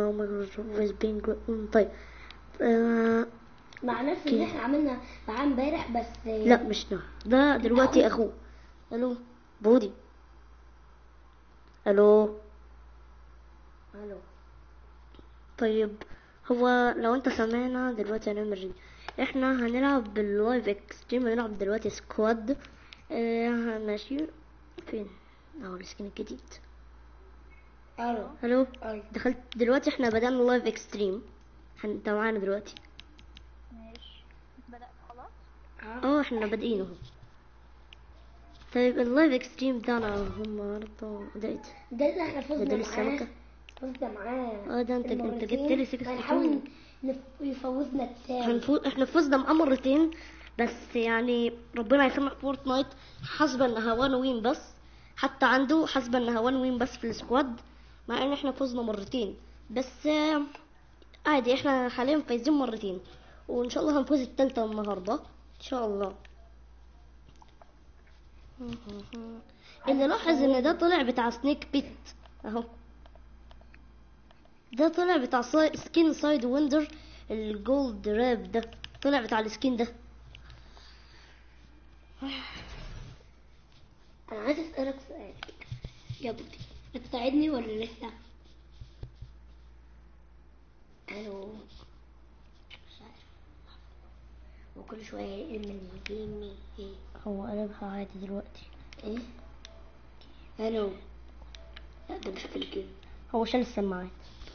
عمر بينج طيب آه مع نفس اللي احنا عملنا معاه امبارح بس لا مش ده ده دلوقتي اخوه الو بودي الو الو طيب هو لو انت سمعنا دلوقتي هنعمل ريد احنا هنلعب باللايف اكستريم هنلعب دلوقتي سكواد اه ماشي فين اهو السكين الجديد الو الو أي. دخلت دلوقتي احنا بدأنا لايف اكستريم هن- انت معانا دلوقتي ماشي بدأت خلاص اه احنا بادئين اهو طيب اللايف اكستريم بتاعنا هم النهارده بدأت ده اللي احنا ده فزنا ده لسه معاه مكة. فزنا معاه اه ده انت انت المرتين. جبت لي 62 هنحاول نف- يفوزنا التاني هنفوز احنا فزنا معاه مرتين بس يعني ربنا يسامح فورتنايت حاسبه انها وان وين بس حتى عنده حاسبه انها وان وين بس في السكواد مع ان احنا فزنا مرتين بس آه، عادي احنا حاليا فايزين مرتين وان شاء الله هنفوز التالتة النهارده ان شاء الله اللي لاحظ ان ده طلع بتاع سنيك بيت اهو ده طلع بتاع ساي... سكين سايد ويندر الجولد راب ده طلع بتاع السكين ده انا عايز اسالك سؤال يا بودي بتساعدني ولا لسه الو مش عارف وكل شويه يقل من جيمي ايه هو قلبها عادي دلوقتي ايه الو لا ده مش في الجيم هو شال السماعات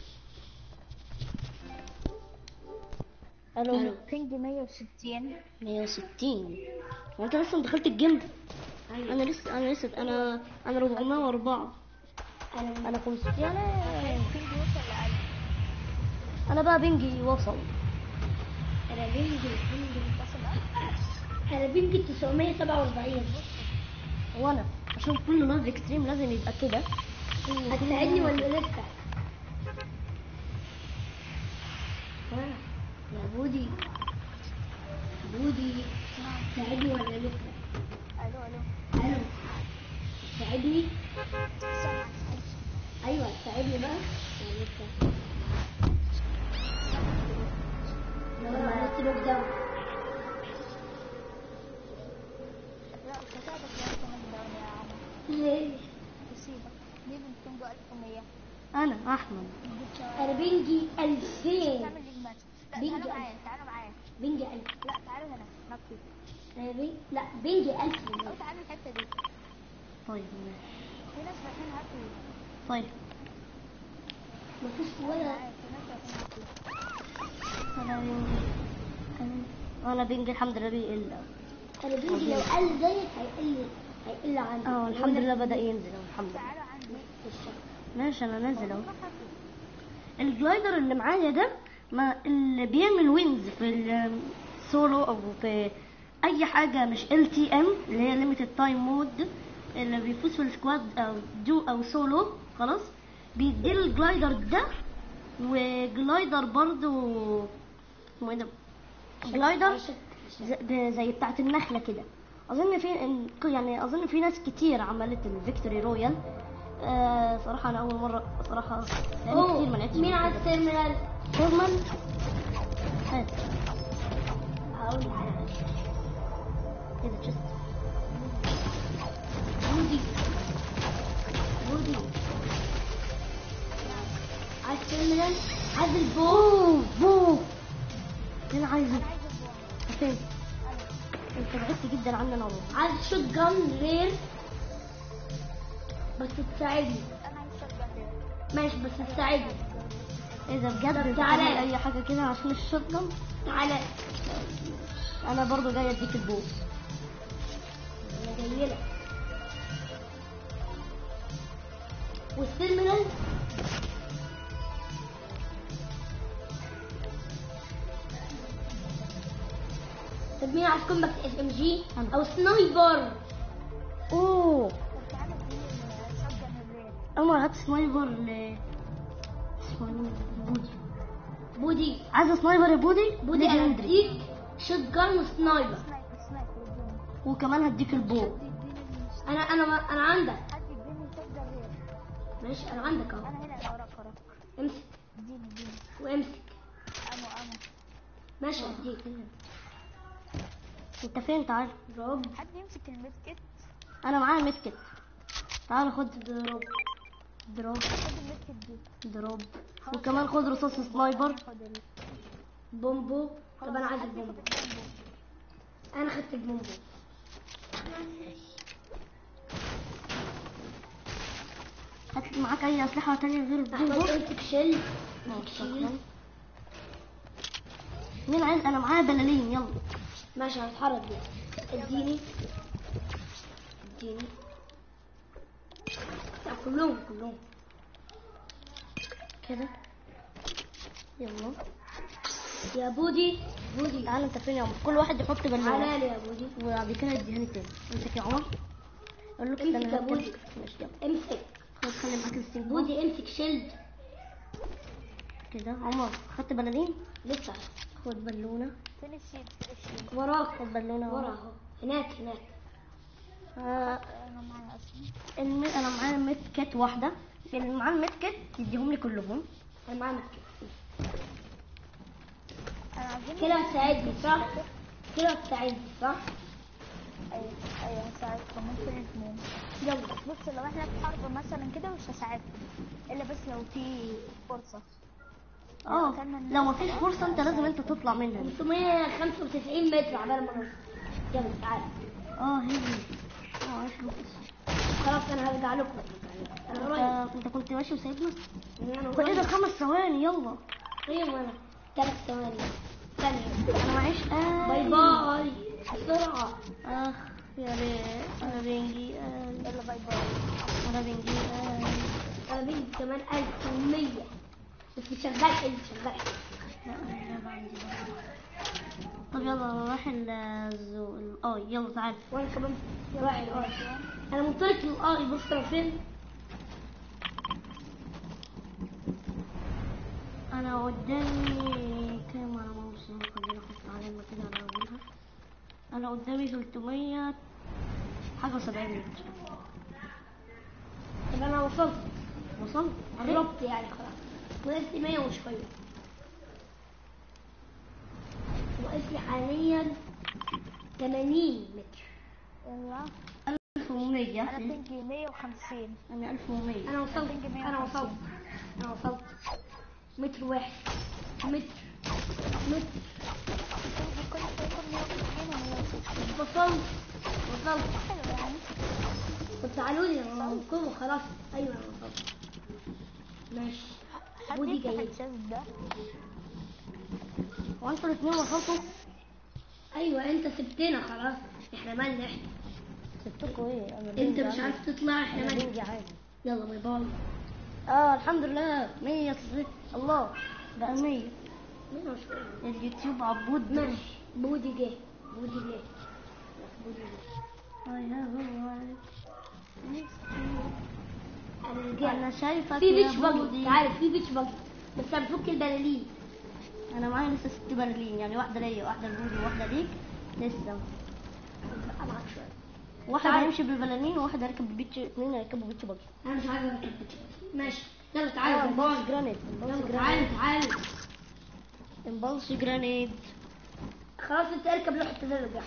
الو الو بينج 160 160 هو انت لسه دخلت الجيم انا لسه انا لسه انا انا 404 انا انا 500 انا بينج وصل لألف انا بقى بنجي وصل انا بنجي بنجي وصل لألف انا بنجي 947 وانا عشان كل لايف اكستريم لازم يبقى كده هتساعدني ولا لسه ها يا بودي بودي تساعدني ولا لسه الو الو الو تساعدني سامع ايوه تساعدني بقى ولا لسه لما عملت لوك داون لا مش هساعدك يا كمان داون يا عم ليه يسيبك ليه بنتنجو 1100 انا احمد انا بنجي 2000 تعمل ليج ماتش لا بينج تعالوا ألف. معايا تعالوا معايا بنجي 1000 لا تعالوا هنا نطي أنا بن- لا بنجي 1000 او تعالوا الحته دي طيب ماشي في ناس رايحين هاتوا طيب مفيش ولا معايا في ناس رايحين هاتوا انا بنجي انا بنجي الحمد لله بيقل انا بنجي لو قل زيك هيقل هيقل عندي اه الحمد لله بدأ ينزل أهو، الحمد لله تعالوا عندي ماشي انا نازل اهو روح هاتوا الجلايدر اللي معايا ده ما اللي بيعمل وينز في السولو او في اي حاجه مش ال تي ام اللي هي ليميتد تايم مود اللي بيفوز في السكواد او دو او سولو خلاص بيدي الجلايدر ده وجلايدر برضو اسمه ايه ده جلايدر زي, زي بتاعت النخله كده اظن في إن- يعني اظن في ناس كتير عملت الفيكتوري رويال آه صراحه انا اول مره صراحه لأني كتير ما لعبتش مين قبل على كده. التيرمينال فورمان هات هقول ايه ده تشست بودي بودي على التيرمينال عايز البو اوه بو انا عايزه فين انت بعدت جدا عني انا والله عايز شوت جان رير بس تساعدني انا عايز شوت جان ماشي بس تساعدني ايه ده بجد تعالى. تعالى اي حاجه كده عشان الشوت جن تعالى انا برضو جاي اديك البو انا جاي لك والتيرمينال طب مين عايز كومباكت اس ام جي أنا. او سنايبر اوه طب تعالوا اديني الشوت جان الرير عمر هات سنايبر ل اسمه إيه؟ بودي بودي عايزه سنايبر يا بودي بودي انا ليجندري. اديك شوت جان وسنايبر سنايبر سنايبر اديني وكمان هديك البو حد يديني ال- انا انا انا عندك حد يديني شوت جان رير ماشي انا عندك اهو انا هنا انا وراك وراك امسك اديني اديني وامسك امو امو ماشي اديك انت فين تعال دروب حد يمسك الميد كيت انا معايا ميدكت تعال خد دروب دروب خد الميد كيت دي دروب وكمان خد رصاص سنايبر خد ال بومبو طب انا عايز حد البومبو ياخد البومبو. انا خدت البومبو هات معاك اي اسلحه تانية غير احمد البومبو امسك شيل آه، امسك شكراً. شيل مين عايز انا معايا بلالين يلا ماشي هتحرك دي اديني اديني لا كلهم كلهم كده يلا يا بودي بودي تعال انت فين يا عمر كل واحد يحط تعالى بلالين لي يا بودي وبعد كده اديهاني تاني امسك يا عمر اقول له امسك استنى يا بودي. هديك. ماشي يلا امسك خد خلي معاك الستيك بودي امسك شيلد كده عمر خدت بلالين لسه خد بالونه فين الشيت فين الشيت وراك خد بالونه ورا اهو هناك هناك آه انا معايا اصلا الم... انا معايا ميت كات واحده اللي معاه الميت كات تديهم لي كلهم انا معاك انا عايزين كده هتساعدني صح؟ كده هتساعدني صح؟ ايوه ايوه هساعدكم ممكن الاثنين يلا بص لو احنا في حرب مثلا كده مش هساعدكم الا بس لو في فرصه اه كان من- لو مفيش فرصه انت لازم انت تطلع منها 595 متر عبال ما نوصل يلا تعالى اه هي اه عايش لوكس خلاص انا هرجع لكم انا قريب انت انت كنت ماشي وسايبنا انا كل ده قريب خمس ثواني يلا ايوه انا ثلاث ثواني ثانية انا معيش آه باي باي بسرعة اخ يا ريت انا بنجي آه يلا باي باي انا بنجي آه انا بنت كمان 1100 بس شغال حلو شغال حلو لا، أنا عندي بقى. طب يلا نروح الزو اه يلا تعال وانا كمان واحد اه انا منطلق للآي بص انا فين انا قدامي كام على ما اوصل خلينا احط علامة كده على اولها انا قدامي 300 حاجة و70 متر طب انا وصلت وصلت قربت يعني خلاص ناقص لي 100 وشوية ناقص لي حاليا 80 متر يلا 1100 انا بنجي 150 انا 1100 انا وصلت انا وصلت انا وصلت متر واحد متر متر بتنجي كل شويه 150 و160 وصلت وصلت حلو يعني طب تعالوا لي انا وصلت خلاص ايوه انا وصلت ماشي حد بودي يفتح جاي الشاز ده وانتوا الاثنين وصلتوا ايوه انت سبتنا خلاص احنا مالنا احنا سبتكوا ايه انا انت بنجي مش عادي. عارف تطلع احنا انا مالنا بنجي عادي يلا باي باي اه الحمد لله 100 صفر. الله بقى 100 مين وشوية اليوتيوب عبود ماشي بودي جه بودي جه بودي جه I have a right. انا رجعت انا شايفك في يا بيتش باجي بودي تعالى في بيتش باجي بس هنفك البلالين انا معايا لسه ست برلين يعني واحده ليا واحده لبودي وواحده ليك لسه هبقى معاك شويه واحد تعال. هيمشي بالبلالين وواحد هيركب بالبيتش اثنين هيركبوا بيتش باجي انا مش عايز اركب بيتش باجي ماشي يلا تعالى باي امبالس باي جرانيد امبالس يلا جرانيد تعالى تعالى امبالس جرانيد خلاص انت اركب لوحة ترجع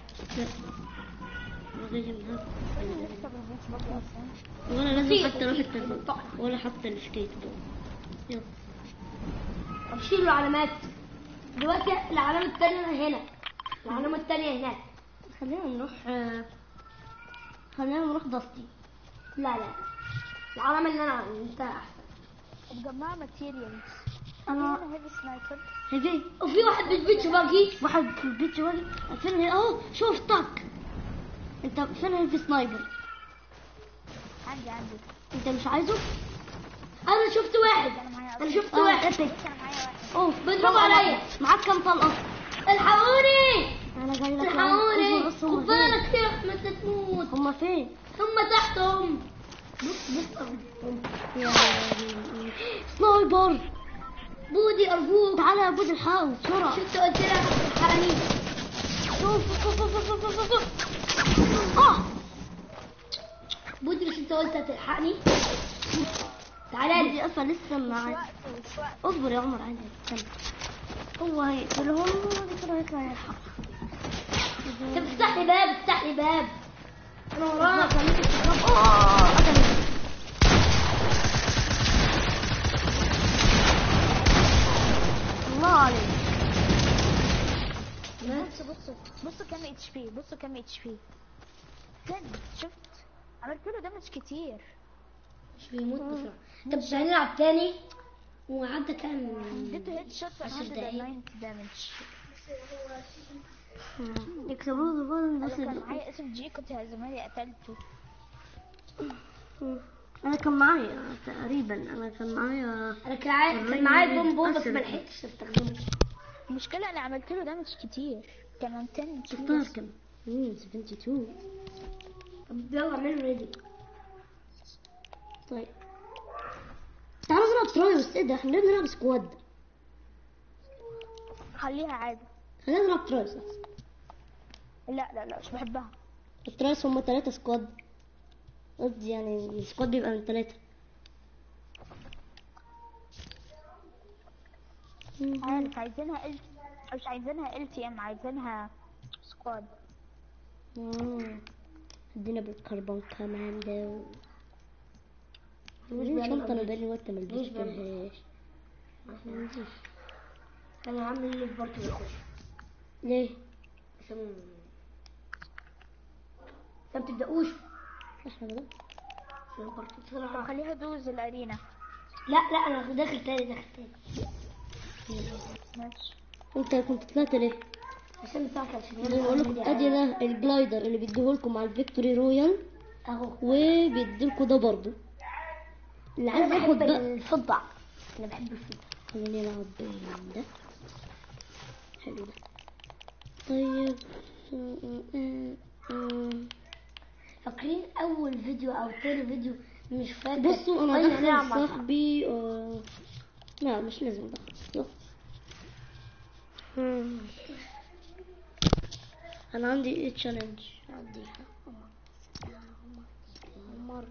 نركب البيتش باجي اصلا وانا لازم في- حتى اروح في- التلفزيون ولا حتى السكيت بورد يلا طب شيلوا العلامات دلوقتي العلامة التانية هنا العلامة التانية هناك خلينا نروح آه، خلينا نروح داستي لا لا العلامة اللي انا عملتها احسن اتجمعوا ماتيريالز انا هنا هيفي سنايبر هيجي وفي واحد بالبيتش باجي واحد في البيتش باجي فين هي- اهو شفتك انت فين هي في سنايبر عندي عندي انت مش عايزه انا شفت واحد انا معايا انا أصلاً. شفت اه واحد ايبك بص انا معايا واحد اوه بيضربوا عليا. معاك كام طلقه الحقوني انا جاي لك الحقوني بص خد هم فين بالك يا احمد تموت هم فين هم تحتهم بص بص أهو. يا سنايبر بودي ارجوك تعالى يا بود الحاول بسرعه شفت قلت لك الحقني شوف شوف شوف شوف شوف شوف اه بودي مش انت قلت هتلحقني تعالى لي دي اصلا لسه مش معايا وقت مش وقت اصبر يا عمر عادي استنى هو هيقتلهم وبعد كده هيطلع يلحق طب افتح لي باب افتح لي باب انا وراك اوه قتل الله عليك بص بص بص كام اتش بي بص كام اتش بي بجد شفت عملت له دامج كتير مش بيموت بسرعه طب تعالى نلعب تاني وعدى كام اديته هيد شوت عشر 190 دامج يكسبوا له بال لو بس كان معايا اسم جي كنت زماني قتلته انا كان معايا تقريبا انا كان معايا انا كان معايا كان معايا بومبو بس ما لحقتش استخدمه المشكلة انا عملت له دامج كتير كان 200 شفتها كتير كم امم 72 طب يلا اعملوا ريدي طيب تعالوا نلعب تراي بس ايه ده احنا ليه بنلعب سكواد خليها عادي خلينا نلعب ترايس لا لا لا مش بحبها الترايس هما تلاتة سكواد قصدي يعني السكواد بيبقى من تلاتة عارف عايزينها ال مش عايزينها ال تي ام عايزينها سكواد آه. ادينا بالكربون كمان ده مش مش بيعمل شنطة انا update. بقالي وقت ما مش بيعمل. لبستهاش انا عامل اللي في بارتي يخش ليه؟ عشان ما بتبدأوش احنا بدأ عشان بارتي طب بسرعة خليها دوز الارينا لا لا انا داخل تاني داخل تاني ماشي انت كنت طلعت ليه؟ عشان بتاعك عشان اللي بقول لكم ادي ده الجلايدر اللي بيديهولكم مع الفيكتوري رويال اهو وبيديلكوا ده برضو اللي عايز انا ياخد بحب ده الفضة انا بحب الفضة خليني العب ده حلو ده طيب فاكرين اول فيديو او تاني فيديو مش فاكر بصوا انا قلنا داخل نلعب مع بعض. صاحبي آه، لا مش لازم ده يلا. مم. انا عندي ايه تشالنج عندي عمر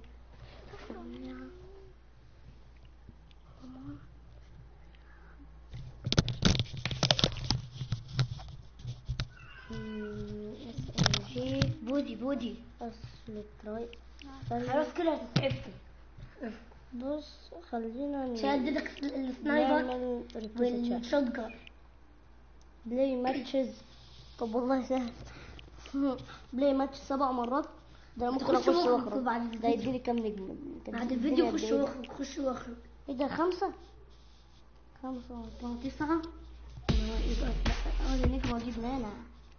جي بودي بودي اصل تراي خلاص كده تعبت بص خلينا ن- شددك السنايبر نعمل request chat. والشوت جان بلاي ماتشز طب والله سهل بلاي ماتش سبع مرات ده أنا ممكن تخش اخش واخرج واخرج بعد ده الفيديو. يديني كام نجم أنت بعد بتديني الفيديو قد خش إيه ده؟ واخرج خش واخرج ايه ده خمسة خمسة وأربعة تسعة آه، يبقى اه نجم واجيب نانا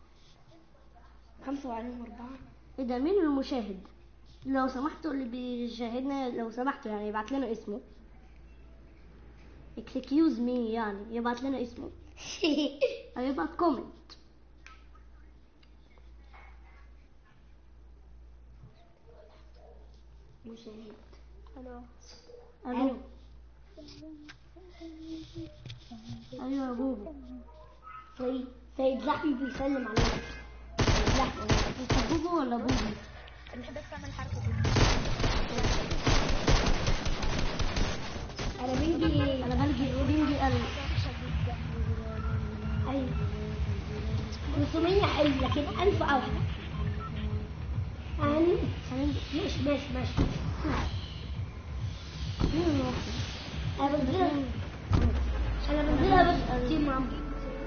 خمسة وعليهم أربعة ايه ده مين المشاهد لو سمحتوا اللي بيشاهدنا لو سمحتوا يعني يبعت لنا اسمه excuse me يعني يبعت لنا اسمه هيبعت كومنت مشاهد الو الو ايوه يا بوبو سيد سيد لحمي بيسلم عليك سيد لحمي انت بوبو ولا بوبو انا بحب اعمل الحركة دي أنا بيجي انا بلجي بينجي قلب وحشة جدا أيوة 500 حلو لكن 1000 أوحش أن ماشي ماشي ماشي أنا بنزلها أنا بنزلها بس تيم عمرو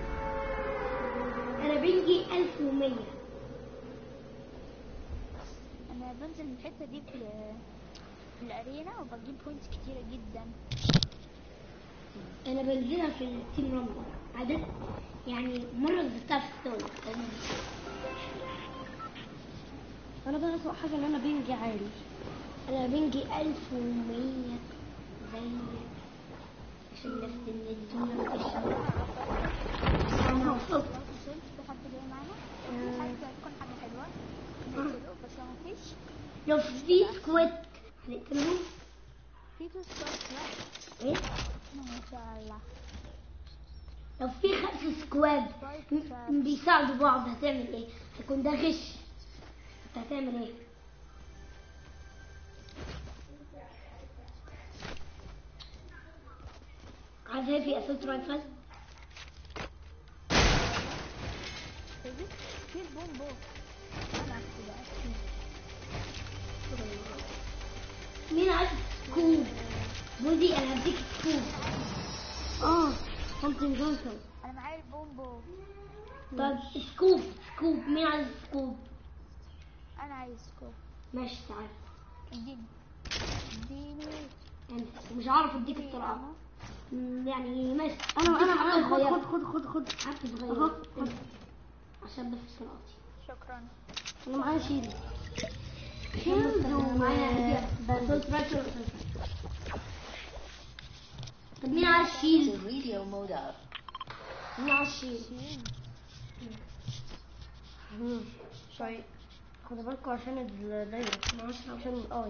أنا بيجي 1100 انا بنزل من الحتة دي في في الارينا وبجيب بوينتس كتيرة جدا أنا بنزلها في التيم رامبل عادة يعني مرة نزلتها في الثانية انا بقى اسوء حاجه ان انا بينجي عالي أنا بنجي 1100 زي عشان نفس الدنيا أنا وصلت لو وصلت في حد جاي معانا في حد هتكون حاجة حلوة نقتله بس لو مفيش لو في سكواد هنقتلهم في تو سكواد ايه ما شاء الله لو في خمس سكواد م- بيساعدوا بعض هتعمل ايه هيكون ده غش انت هتعمل ايه عارف ايه في اساس رايفل تيجي في البومبو انا كده مين عايز سكوب بودي انا هديك سكوب اه سمثينج جونسون انا معايا البومبو طب سكوب سكوب مين عايز سكوب انا عايز سكوب ماشي تعال اديني اديني انت مش عارف اديك الطرقه مم، يعني ماشي انا انا معايا خد صغيرة. خد خد خد خد حرف اهو صغير خد. عشان بس طرقتي شكرا انا معايا شيلد شيلد شيلد ومعايا وباندج اساس رايفل طب مين عايز شيلد radio mode up. مين عايز شيلد مم. طيب خدوا بالكم عشان الدايرة عشان الاي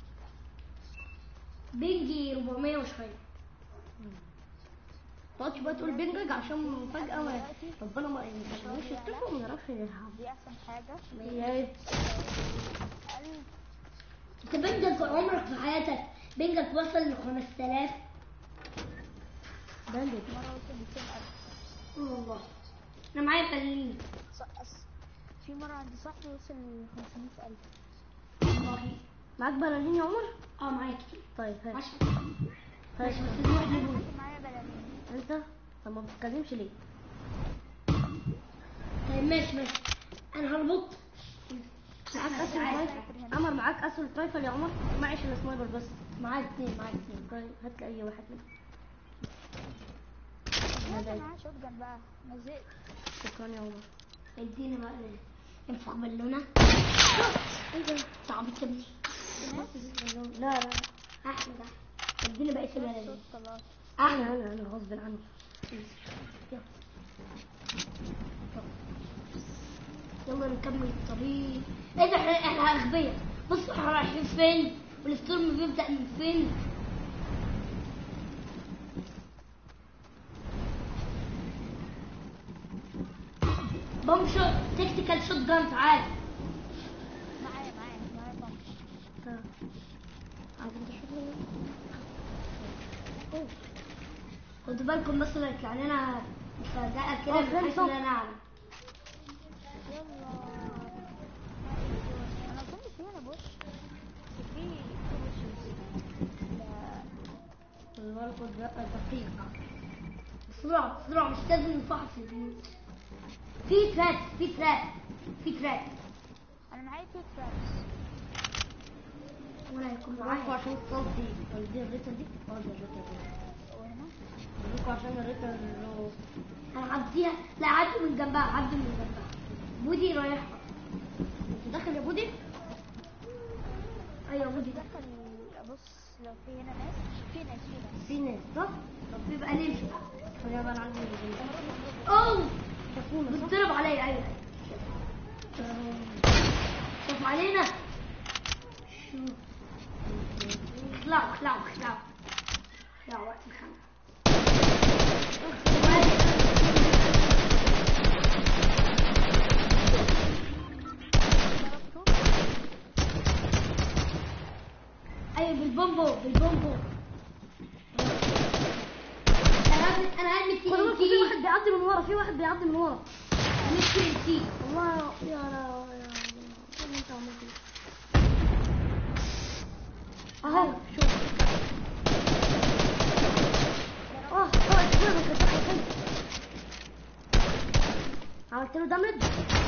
بيجي 400 وشويه تقعدش بقى تقول بنجج عشان فجأة ما ربنا ما يخلينيش يتفق وما يعرفش يلعب دي احسن حاجه هي ايه؟ قلب انت بنجك عمرك في حياتك بنجك وصل ل 5000 باندج مره وصل 200000 والله انا معايا فلين صقص في مره عند صاحبي وصل ل 500000 والله معاك بلالين يا عمر؟ اه معايا كتير طيب هات ماشي هات ماشي بس نروح لبوي معايا بلالين انت طب ما بتتكلمش ليه؟ طيب ماشي ماشي انا هربط معاك اسول رايفل عمر معاك اسول رايفل يا عمر معيش الا سنايبر بس معايا اتنين معايا اتنين طيب هات لي اي واحد منهم لا معايا شوت جن بقى انا زهقت شكرا يا عمر اديني بقى ال- انفخ بالونه ايه ده؟ صعب تبني لا لا احلى ده اديني بقى صوت البلالين خلاص احلى انا انا انا غصب عني يلا نكمل الطريق ايه ده احنا احنا اغبياء بص احنا رايحين فين والستورم بيبدأ من فين بوم شوت تكتيكال شوت جان تعال معايا معايا معايا بمش عايز انت شغل خدوا بالكم بس لا يطلع لنا مفاجأة كده اه، من فين حيث صوت؟ لا نعلم يلا انا كنت في هنا بوش في في بوشز الورقة بقى دقيق بسرعة بسرعة مش لازم نفحص البيوت في تراك في تراك في تراك انا معايا تو ترابس وانا هيكون معاكوا معايا عشان الصوتي دي الريتر دي اه دي الريتر دي وهنا معاكوا عشان الريتر اللي هو هنعديها لا عدوا من جنبها عدوا من جنبها بودي رايحة انت داخل يا بودي ايوه بودي ده دخل بص لو في هنا ناس في ناس في ناس في ناس صح؟ طب بيبقى نمشي خلينا بقى نعدي من الجنب. اوه شافونا صح؟ بتضرب عليا ايوه شوف علينا شو اخلعوا اخلعوا اخلعوا اخلعوا وقت الخنقة ضربته ايوه بالبومبو بالبومبو انا هرمي انا هرمي تي خدوا ان بالكم في تي واحد بيعدي من ورا في واحد بيعدي من ورا هرمي تي ان تي والله يا يا لا يا ايه اللي انت عملت ايه؟ اهو شوف اه اه اتجرب كده عملت له دامج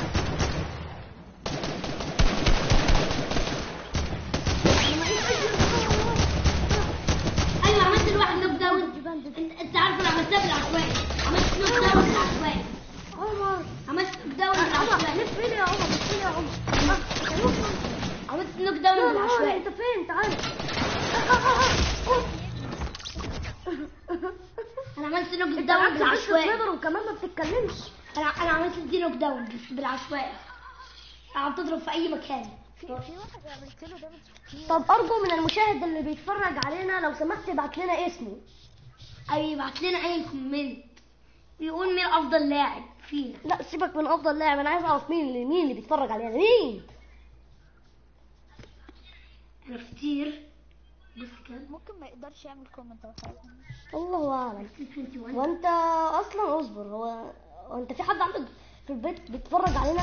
ايوه عملت الواحد نوك داون انت انت عارف انا عملتها بالعشوائي عملت نوك داون بالعشوائي عمر عملت نوك داون عمر بالعشوائي لف فين يا عمر لف فين يا عمر آه، عملت نوك داون لا لا بالعشوائي انت فين تعال انا عملت نوك انت داون عملت بالعشوائي بالعشوائي وكمان ما بتتكلمش انا انا عملت دي نوك داون بس بالعشوائي قاعد تضرب في اي مكان في في واحد عملت له دامج كتير طب ارجو من المشاهد اللي بيتفرج علينا لو سمحت ابعت لنا اسمه اي يبعت لنا اي كومنت يقول مين افضل لاعب فينا لا سيبك من افضل لاعب انا عايز اعرف مين اللي مين اللي بيتفرج علينا مين انا كتير بص كام ممكن ما يقدرش يعمل كومنت او حاجه الله اعلم 21 وانت اصلا اصبر هو هو انت في حد عندك في البيت بيتفرج علينا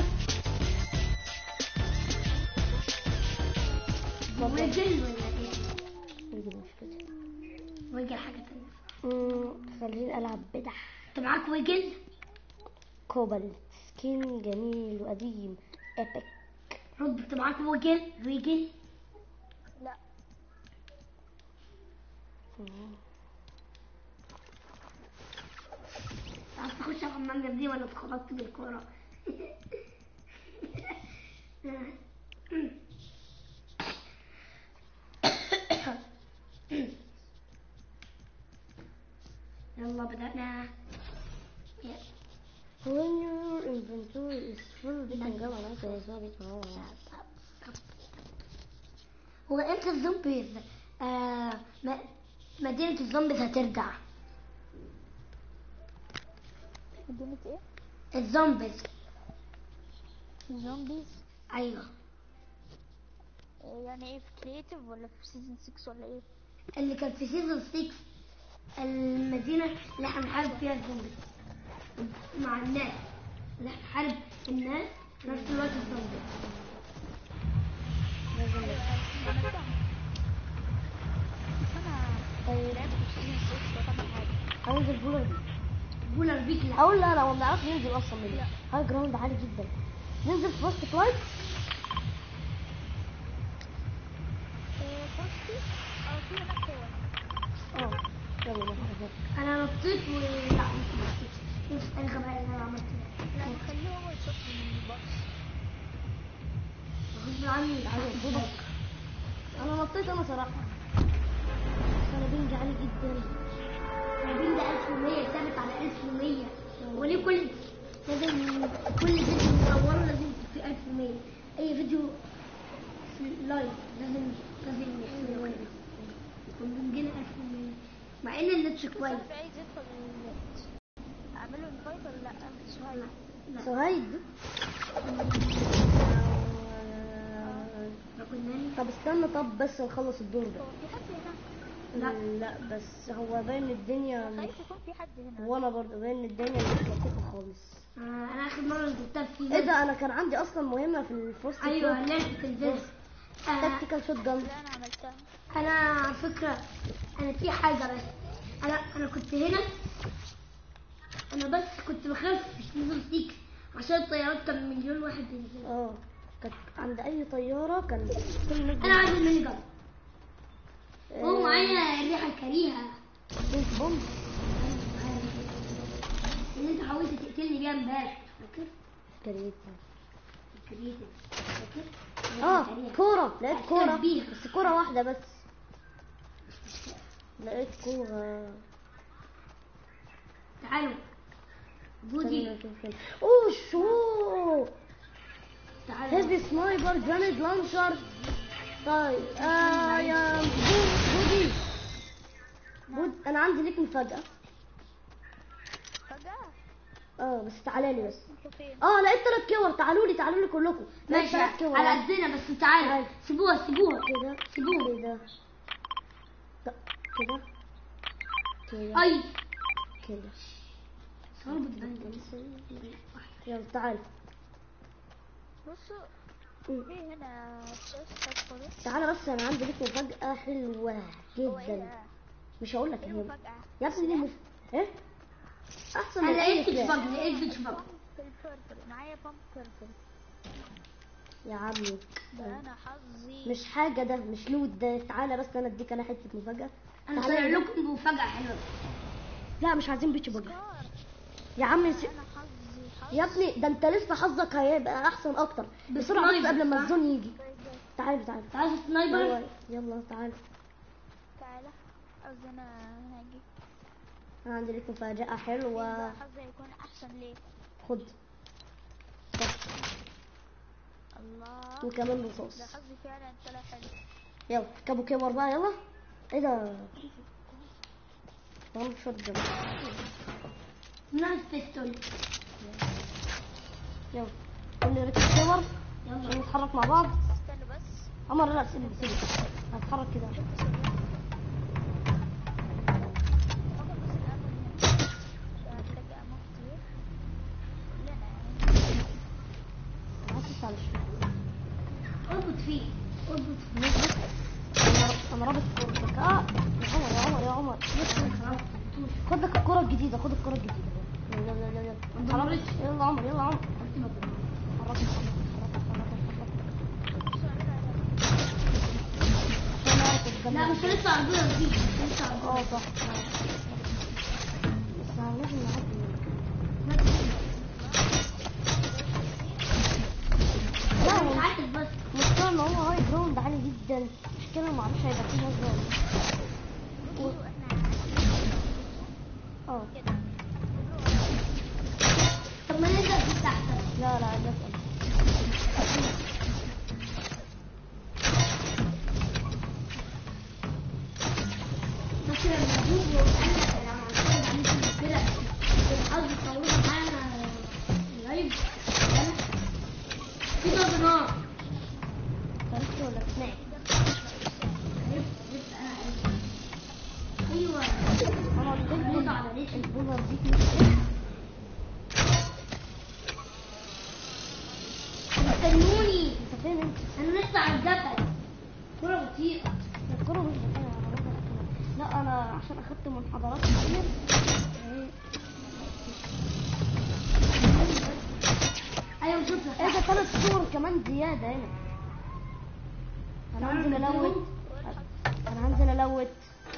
ويجل ولا ايه يجي مش كده ويجل حاجة تانية أمم، خليني العب بدح انت معاك ويجل كوبل سكين جميل وقديم ايبك رد انت معاك ويجل ويجل لا عايز تخش على الحمام دي ولا اتخبطت بالكورة يلا بدأنا يا- When your inventory is full بتنجمع معاك يا ظابط اه هو امتى الزومبيز آه م- مدينة الزومبيز هترجع مدينة ايه؟ الزومبيز زومبيز ايوه إيه يعني ايه في كريتيف ولا في سيزون 6 ولا ايه؟ اللي كان في سيزون 6 المدينة اللي احنا بنحارب فيها الزومبيز مع الناس اللي احنا بنحارب الناس في نفس الوقت الزومبيز عملتها بس انا طيب لعبت في سيزون 6 وكل حاجه عاوز البولر دي بولر بيك لا اقول لا لا ما بنعرفش ننزل اصلا منه هاي جراوند عالي جدا ننزل في وسط فلايت إيه فوستي اه في هناك صور اه يلا نروح. انا نطيت و لا مش نطيت مش اي غباء اللي انا عملته لا خليه هو يشوف من الباص غصب عني تعالوا خدك انا نطيت انا صراحه بس انا بنج عالي جدا البين ده 1100 ثابت على 1100 وليه كل لازم كل فيديو نصوره لازم يكون فيه 1100 اي فيديو لايف لازم لازم يحصل كده يكون بنجينا 1100 مع ان النت كويس صاحبي عايز يدخل ال- اعمله انفايت ولا لا؟ سؤال لا سهيد ما كنا طب استنى طب بس نخلص الدور ده هو في حد هنا؟ لا. لا بس هو باين الدنيا مش خايف يكون في حد هنا وانا برضه باين الدنيا مش لطيفه خالص آه، انا اخر مره جبتها في ايه ده انا كان عندي اصلا مهمه في الفوست ايوه لعبه الفيست آه، تكتيكال شوت جان لا انا عملتها انا على فكره انا في حاجه بس انا انا كنت هنا انا بس كنت بخاف في سيزون 6 عشان الطيارات كان مليون واحد بينزل اه كانت عند اي طياره كان كل الناس انا عايز الميني جان آه، هو معايا الريحه الكريهه بينك بومب اللي انت حاولت تقتلني بيها امبارح فاكر كريت الكريتيف فاكر اه الريحة الكريهة. كوره لقيت كوره بيها. بس كوره واحده بس لقيت كوره تعالوا بودي استنى اشوف فين. اوه شو تعالوا هيفي سنايبر جرانيد لانشر طيب آه يا بود- بودي بود انا عندي ليك مفاجأة فجأة اه بس تعالى لي بس انتوا فين؟ اه لقيت ثلاث كور تعالوا لي تعالوا لي كلكم لقيت ماشي ثلاث كور على قدنا بس تعالوا تعال. سيبوها سيبوها كده سيبوه. كده ط- كده كده اي كده صار بتبان يلا تعال بصوا مم. في هنا تشيست اصفر تعالى بس انا عندي ليك مفاجأة حلوة هو ايه جدا ده؟ مش هقول لك ايه هي مفاجأة؟ يا ابني دي مف... ايه احسن انا من اي لقيت بيتش سلاح باج لقيت بيتش باج في البيربل معايا بامب بيربل يا عمي ده انا حظي مش حاجة ده مش لوت ده تعالى بس انا اديك انا حتة مفاجأة انا تعالى طالع لي. لكم مفاجأة حلوة لا مش عايزين بيتش باجر كار يا عم س... انا حظي حظ يا ابني ده انت لسه حظك هيبقى احسن اكتر بسرعة بس بالسنايبر، قبل ما صح؟ الزون يجي كويس ده. تعالى تعالى تعال يلا سنايبر يلا تعالى تعالى قصدي انا هاجي انا عندي لك مفاجأة بقى حلوة حظي هيكون احسن ليه خد الله وكمان رصاص ده حظي فعلا طلع حلو يلا كابو كبر بقى يلا ايه ده طب شوت جن نايس بيستول يلا قلنا ركب كبر يلا عشان نتحرك مع بعض استنى بس عمر لا سيبني سيبني هتحرك كده فيه اربط انا انا رابط كورتك اه يا عمر يا عمر يا عمر خد لك الكرة الجديدة خد الكرة الجديدة يلا يلا يلا يلا ما خلاص. دمرتش. يلا عمر يلا عمر حرك، حرك، حرك، حرك، حرك. عشان نعرف الجنة. لا مش لسه عندنا دي لسه عندنا اه صح بس لازم نعدي لا لا مش عارف بس المشكلة ان هو هاي جراوند عالي جدا المشكلة معرفش هيبقى فيه ازاي بصوا احنا اه كده طب ما نبدا في تحت لا لا عايز اسأل بس لما نجيب وقال لك انا عملت عملت كده الحظ تصوروا معانا لايف في ضرب نار عرفت ولا سمعت عرفت عرفت انا عرفت ايوه انا بص البولر على ريش البولر دي مش استنوني انت فين انت؟ انا لسه على الجبل كرة بطيئة الكرة مش بتاعي انا بقدر أكلها. لا انا عشان اخدت منحدرات كتير إيه، ايوه شوف ايه ده ثلاث صور كمان زيادة هنا انا هنزل الوت انا هنزل الوت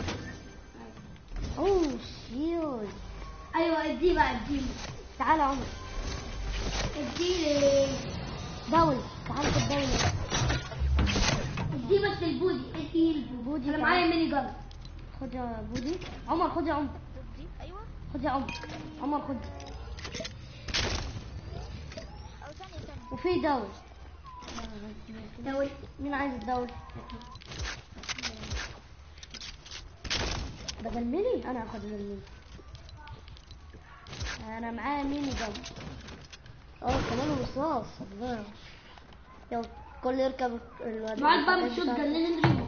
اوه شيوز ايوه ادي بقى ادي تعالى يا عمر ادي دولة تعالى خد دولة ادي بس البودي ادي البودي بودي انا كمان. معايا ميني جن خد يا بودي عمر خد يا عمر ضدي ايوه خد يا عمر عمر خد او ثانية ثانية وفي دولة دول مين عايز الدولة بدل ميني انا هاخد من الميني انا معايا ميني جنب اه كمان رصاص الله يلا كل يركب ال- معاك بقى بالشوت جن نضربه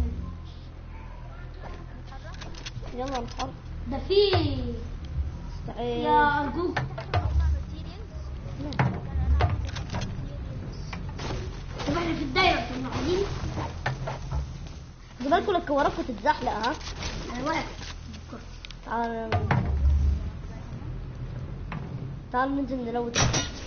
يلا نحط ده في استعد يا ارجوك ماتيريالز طب احنا في الدايرة كنا قاعدين خدوا بالكم الكوارث بتتزحلق ها انا واقف تعال تعال ننزل نلوت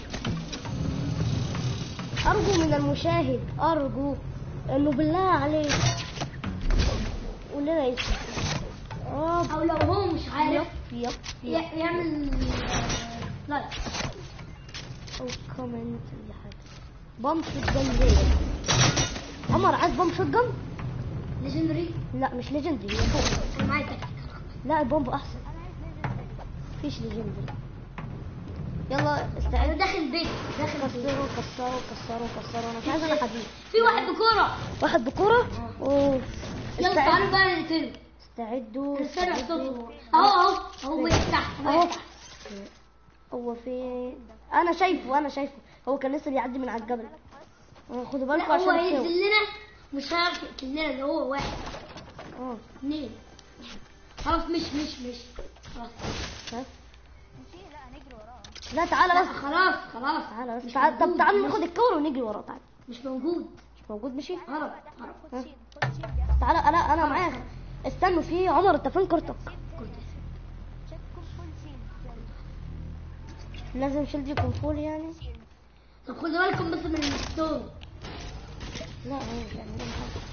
أرجو من المشاهد أرجو إنه بالله عليك قول لنا اسمه آه او لو هو مش عارف يب يب ي- يب يعمل لايك أو كومنت أي حاجة بامب شوت جن زي عمر عايز بامب شوت جن؟ ليجندري لا مش ليجندري هي فوق انا معايا تكتيك لا البومب أحسن مفيش ليجندري يلا انا استعد داخل بيت داخل بيت كسروا كسروا كسروا كسروا انا مش عايز انا حديد في واحد بكورة واحد بكرة اوف يلا تعالوا استعد- بقى نقتله استعدوا انا سامع استعدوا. صوته اهو اهو هو وقف تحت هو اهو وقف تحت هو في انا شايفه انا شايفه هو كان لسه بيعدي من على الجبل آه، خدوا بالكم لا هو عشان هينزل السوا لنا مش هيعرف يقتلنا ده هو واحد اه اثنين خلاص مش مش مش خلاص بس. ماشي لا نجري وراه لا تعالى لا بس خلاص خلاص تعالى بس مش تعالى طب موجود. تعالى ناخد الكورة ونجري وراه تعالى مش موجود مش موجود مشي هرب هرب خد شيل خد شيل يا تعالى انا انا معاك استنوا في عمر انت فين كورتك كنت شيل كل فول شيل لازم شيلد يكون فول يعني شيل طب خدوا بالكم بس من الستون لا هو مش هيعمل حاجة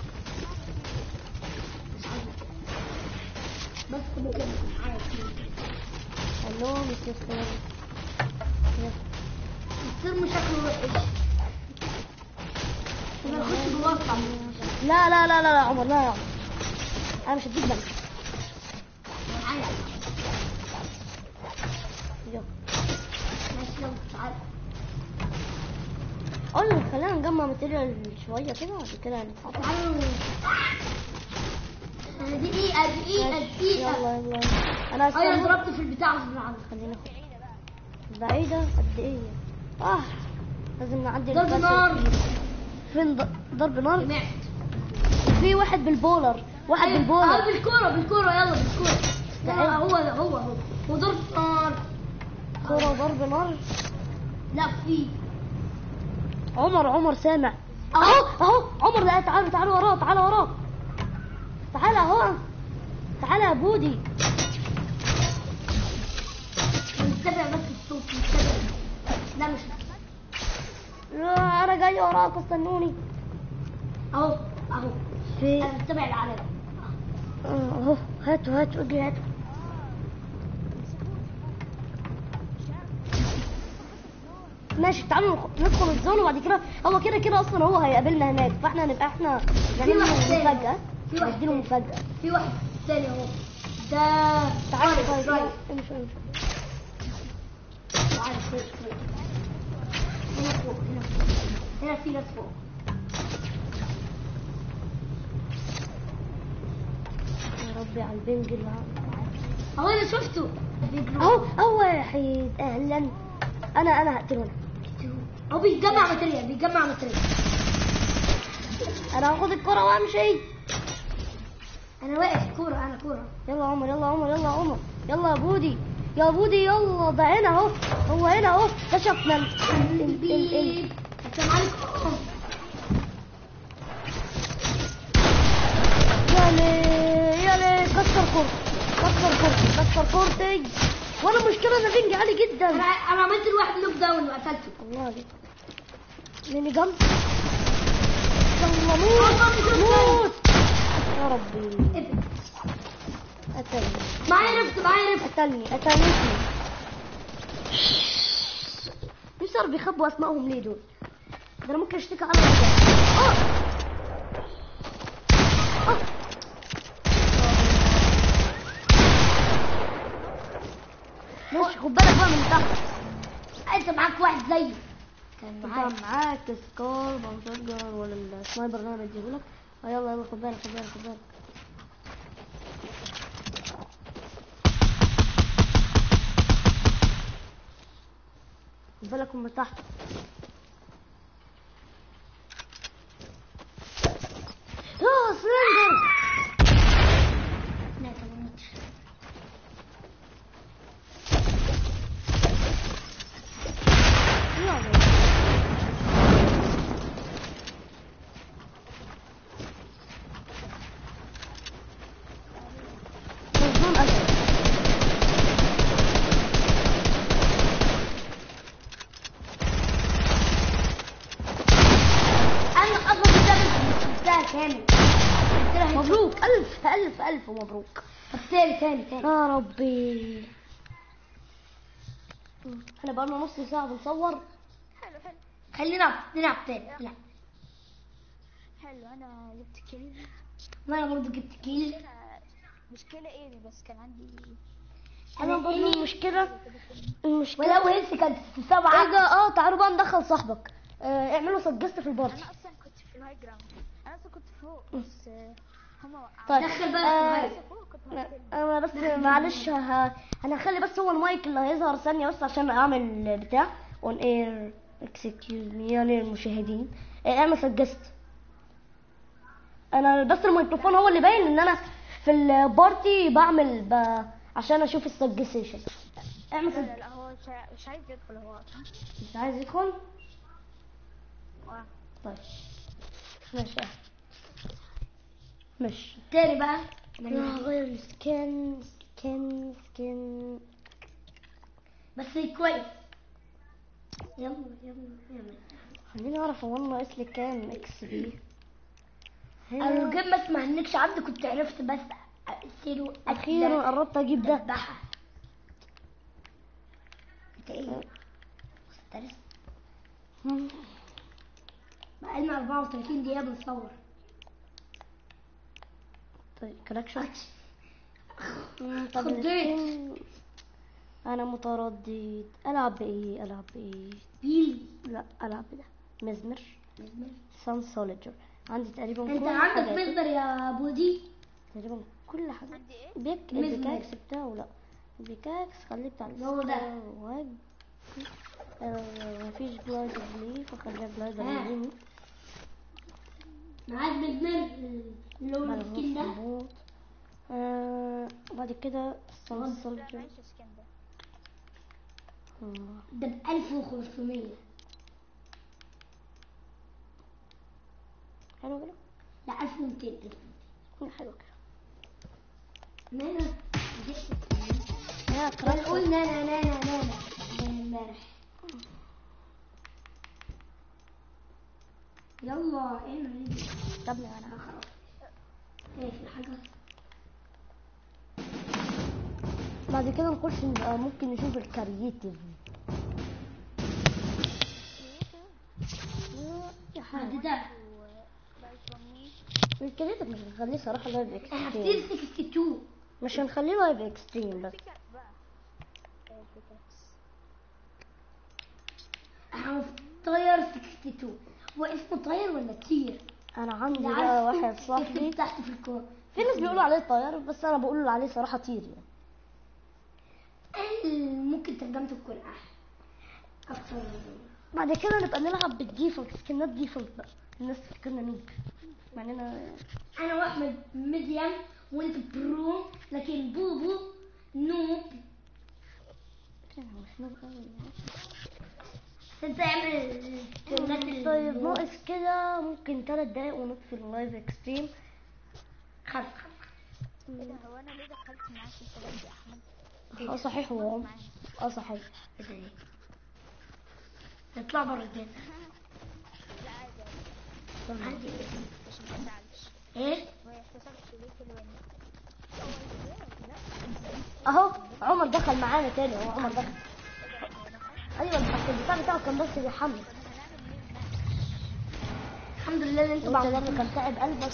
بس خدوا كده معايا الو مستر ستون يس. السرم شكله وحش انا اخش جوه اطلع لا لا لا لا لا عمر لا يا عمر انا مش هديك بنك معايا يلا ماشي يلا تعالى قول له خلينا نجمع ماتيريال شويه كده وبعد كده نتحرك تعالوا انا دقيقة دقيقة دقيقة يلا يلا انا ايوه استنى ضربت في البتاع غصب عني خلينا بعيدة قد ايه اه لازم نعدي ضرب الفاس نار. الكبير. فين ض- ضرب نار سمعت في واحد بالبولر واحد اه بالبولر بالكورة بالكورة يلا بالكورة لا تعال. هو ده هو هو وضرب نار كرة ضرب نار لا في عمر عمر سامع اهو اهو عمر لا تعالوا تعالوا وراه تعالوا وراه تعال اهو تعال يا بودي نتبع بس الصوت نتبع لا مش لا انا جاي وراك استنوني اهو اهو في انا متبع العلامة اهو هاتوا هاتوا اجري هاتوا ماشي تعالوا نخ- ندخل الزون وبعد كده هو كده كده اصلا هو هيقابلنا هناك فاحنا هنبقى احنا نعمل له واحد تاني. مفاجأة في واحد نديله تاني. مفاجأة في واحد تاني اهو ده تعالوا رايح، طيب رايح. امشوا امشوا تعال فوق فوق. هنا فوق هنا فوق هنا في ناس فوق يا ربي على البنج اللي عنده. اهو انا شفته بيجروا. اهو اهو واحد اهلا انا انا هقتله انا هو بيجمع ماتريال بيجمع ماتريال انا هاخد الكرة وامشي انا واقف كورة انا كورة يلا يا عمر يلا يا عمر يلا يا عمر يلا يا بودي يا بودي يلا ده هنا اهو هو هنا اهو كشفنا ال ال ال ال ال السلام عليكم يا ليه يا ليه كسر كورتي كسر كورتي كسر كورتي وانا مشكلة انا بنجي عالي انا جدا انا عملت الواحد نوك داون وقتلته والله دي ميني جنب يلا موت موت يا ربي إيه. قتلني معايا رفت معايا رفت قتلني قتلني مش عارف بيخبوا اسمائهم ليه دول ده انا ممكن اشتكي على اه اه ماشي خد بالك بقى من تحت انت معاك واحد زيي كان معايا انت معاك سكار بنشجر ولا السنايبر اللي انا بديهولك اه يلا يلا خد بالك خد بالك خد بالك خد بالك من تحت اه سلندر لا تموتش يلا مظلوم أسد انا اصلا كنت بتاع كامل قلت لها مبروك ألف ألف ألف مبروك طب تاني تاني تاني يا ربي احنا بقالنا نص ساعة بنصور حلو حلو خلينا نلعب تاني لا حلو انا جبت كيل ما انا برضه جبت كيل انا مشكلة ايه بس كان عندي انا أنا برضه إيه؟ المشكلة المشكلة ولو هيلث كانت ايه سبعة ده اه تعالوا بقى ندخل صاحبك اه اعملوا سجست في البارتي انا اصلا كنت في الهاي جراوند انا اصلا كنت فوق بس آه، هما وقعوا طيب دخل بقى آه، السؤال. فوق كنت هقتلهم. انا بس معلش ه... انا هخلي بس هو المايك اللي هيظهر ثانية بس عشان اعمل بتاع اون اير اكسكيوز مي يعني المشاهدين اه، اعمل سجست انا بس الميكروفون هو اللي باين ان انا في البارتي بعمل ب... عشان اشوف السجستيشن اعمل لا سج... لا لا هو مش عاي- مش عايز يدخل هو اصلا مش عايز يدخل آه. طيب ماشي ماشي تاني بقى يا غير سكن سكن سكن بس كويس يلا يلا يلا خليني اعرف هو انا ناقص لي كام اكس بي انا لو جيت بس ما هنكش عندي كنت عرفت بس اقتله اخيرا قربت اجيب ده ذبحها انت ايه مسترس مم. بقالنا 34 دقيقة بنصور طيب كراكشن طب خضيت. السكين- انا متردد العب بايه العب بايه بيلي لا العب بده مزمر سان سوليجر عندي تقريبا انت كل عندك حاجة مصدر يا بودي تقريبا كل حاجة عندي ايه بيك مزمر. البيكاكس بتاعه لا البيكاكس خليه بتاع هو ده. السكواد. آه، مفيش جلايدر ليه فخليها جلايدر آه. ليه معاك مزمر اللي هو السكين ده مظبوط آه بعد كده سان غلط. لا سوليجر معيش سكين ده آه، ده ب 1500 حلو كده لا 1200 مم، حلو كده نانا يا كان قول نانا نانا نانا زي امبارح يلا ايه نريد طب انا خلاص ايه في حاجة بعد كده نخش نبقى ممكن نشوف الكرييتيف يا بعد حاجة ده الكرييتيف مش هنخليه صراحة لايف انا اكستريم هبتدي 62 مش هنخليه لايف اكستريم بس انا طاير 62 هو اسمه طاير ولا طير؟ انا عندي لا بقى عارف واحد صاحبي اكتب تحت في الكور في ناس بيقولوا عليه طيار بس انا بقول عليه صراحة طير يعني ال- ممكن ترجمته تكون احلى اكتر بعد كده نبقى نلعب بالديفولت سكنات ديفولت بقى الناس تفكرنا نوب مع اننا انا واحمد ميديم وانت برو لكن بوبو نوب مش نوب قوي انت اعمل الكلمات يعني. طيب ناقص كده ممكن ثلاث دقايق ونطفي اللايف اكستريم خلف خلف هو انا ليه دخلت معاك انت يا احمد اه صحيح هو عمر اه صحيح نطلع بره البيت لا عادي عادي عندي عشان ما تزعلش ايه ما يحتسبش ليك الوين اهو عمر دخل معانا تاني هو عمر دخل ايوه بس البتاع بتاعه كان بس بيحمل الحمد لله ان انت انت بعد برضه كان تعب قلبك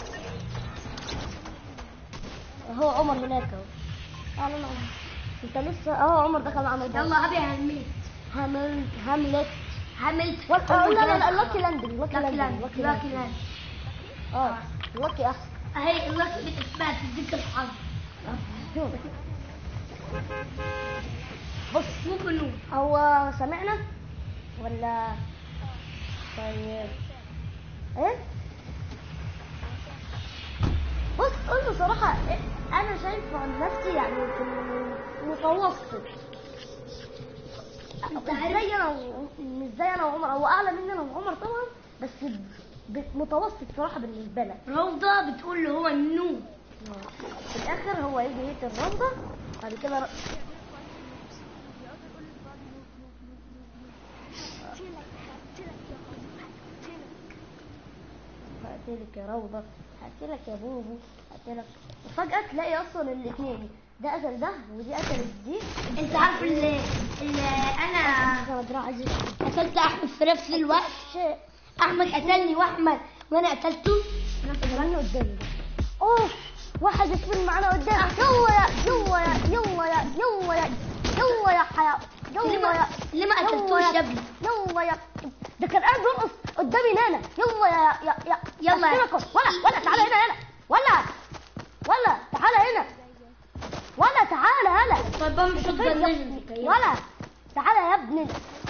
هو عمر هناك اهو تعالى انا عمر. انت لسه اهو عمر دخل معانا برضه. يلا ابي هميت هامل هاملت هملت ولا لا لا لا لاكي لاندنج لاكي لاكي لاندنج لاند لاكي لاند اه لاكي احسن اهي اللاكي اسمها تديك الحظ بص ممكن نقول هو سمعنا ولا طيب ايه بص قول له صراحة إيه، أنا شايف عن نفسي يعني في المتوسط انت مش عارف زي أنا و- مش زي أنا وعمر هو أعلى مني أنا وعمر طبعا بس ب- متوسط صراحة بالنسبة لك روضة بتقول له هو النوب في الآخر هو يجي يقتل الروضة بعد كده ر- هقتلك يا روضة هقتلك يا بوبو هقتلك وفجأة تلاقي أصلا الاتنين ده قتل ده ودي قتلت دي انت عارف اللي, اللي انا أنا دراع عزيز قتلت احمد في نفس الوقت شيء احمد قتلني واحمد وانا قتلته في نفس الوقت غني قدامي اوه واحد يسفل معانا قدام يلا يا يلا يا يلا يا يلا يا يلا يا حياة ليه يلا ما يا ليه ما قتلتوش يا ابني يلا يا ده كان قاعد بيرقص قدامي نانا يلا يا يا يا يلا يا- أشتركوا. ولا ولا تعالى هنا هنا ولا ولا تعالى هنا ولا تعالى هلا طيب بام شوت فين يا- ولا تعالى يا ابني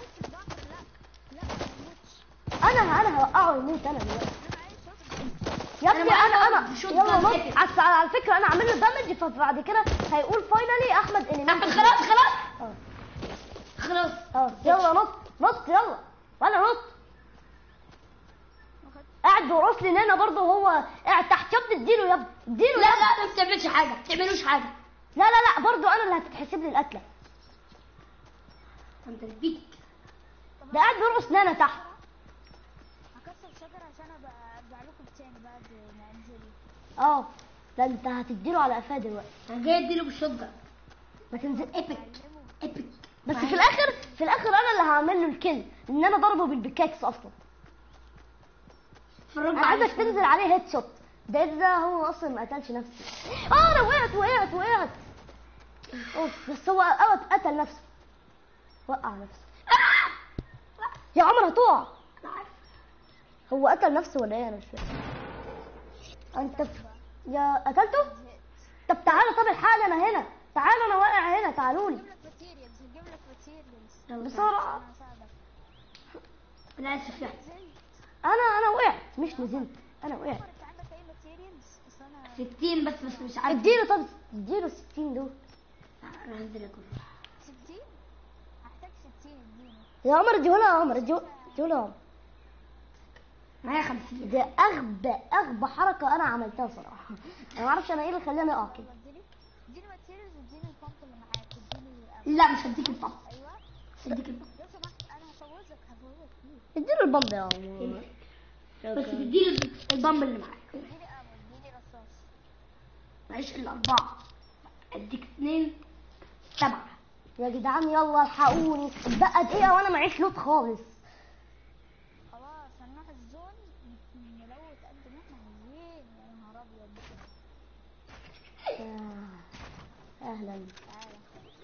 انا انا هوقعه يموت انا دلوقتي يا أنا ابني بقى انا انا بشوط يلا جنب نط كتفي. على على فكره انا عامل له دامج فبعد كده هيقول فاينلي احمد انمي خلاص خلاص اه خلاص اه يلا نط نط يلا ولا نط قاعد بيرقص لي نانا برضه هو قاعد تحت يا ابني اديله يا ابني اديله لا يا ابني. لا ما بتعملش حاجه ما بتعملوش حاجه لا لا لا برضه انا اللي هتتحسب لي القتله انت البيك ده قاعد بيرقص نانا تحت هكسر شجرة عشان ابقى ارجع لكم تاني بعد ما انزل اه ده انت هتديله على قفاه دلوقتي انا جاي اديله بالشوت جن ما تنزل ايبك ايبك بس في الاخر في الاخر انا اللي هعمل له الكل ان انا ضربه بالبيكاكس اصلا اتفرجوا انا على عايزك تنزل عليه هيد شوت ده ده هو اصلا ما قتلش نفسه اه انا وقعت وقعت وقعت اوف بس هو اوت قتل نفسه وقع نفسه يا عمر هتقع أنا عارف. هو قتل نفسه ولا ايه انا مش فاهم انت ف... يا قتلته طب تعالى طب الحال انا هنا تعالى انا واقع هنا تعالوا لي هجيب لك ماتيريالز هجيب لك ماتيريالز يلا بسرعه انا هساعدك انا اسف يعني نزلت انا انا وقعت مش نزلت انا وقعت عمر انت عندك اي ماتيريالز اصل انا 60 بس بس مش عارف اديله طب اديله 60 دول انا هنزل اكل 60 هحتاج 60 اديني يا عمر اديهولها يا عمر اديهولها اديهولها يا عمر معايا 50 ده اغبى اغبى حركه انا عملتها صراحه انا ما اعرفش انا ايه اللي خلاني اقع كده اديني اديني ماتيريالز واديني البامب اللي معاك اديني لا مش هديك البامب ايوه مش هديك البامب لو سمحت انا هفوزك هفوزك ليه اديله البامب يا عمو بس تديني البامب اللي معاك اديني امل اديني رصاص معيش الا اربعه اديك اثنين سبعه يا جدعان يلا الحقوني بقى دقيقه وانا معيش لوت خالص خلاص هنروح الزون نلوت قد ما احنا عايزين يا نهار ابيض آه، اهلا تعالى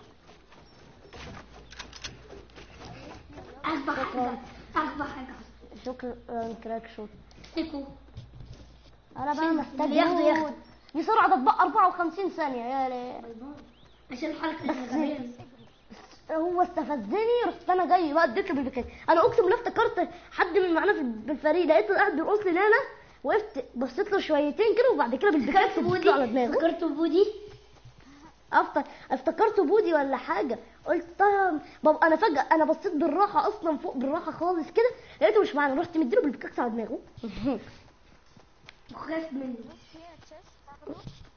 اغبى حاجه اغبى حاجه شكرا كراك شوت سيكو انا بقى محتاج اللي ياخده ياخده. لوت. دي سرعه تطبق 54 ثانيه يا ليه عشان الحركه بس الغبيه هو استفزني رحت انا جاي بقى اديت له بالبكايه انا اقسم بالله افتكرت حد من معانا في بالفريق لقيته قاعد بيرقص لي انا وقفت بصيت له شويتين كده وبعد كده بالبكايه فكرت سبت بودي له على دماغه فكرت بودي أفت... افتكرته بودي ولا حاجه قلت طيب بابا انا فجاه انا بصيت بالراحه اصلا فوق بالراحه خالص كده لقيته مش معانا رحت مديله بالبكاكس على دماغه وخاف مني بص فيها تشيست تاخده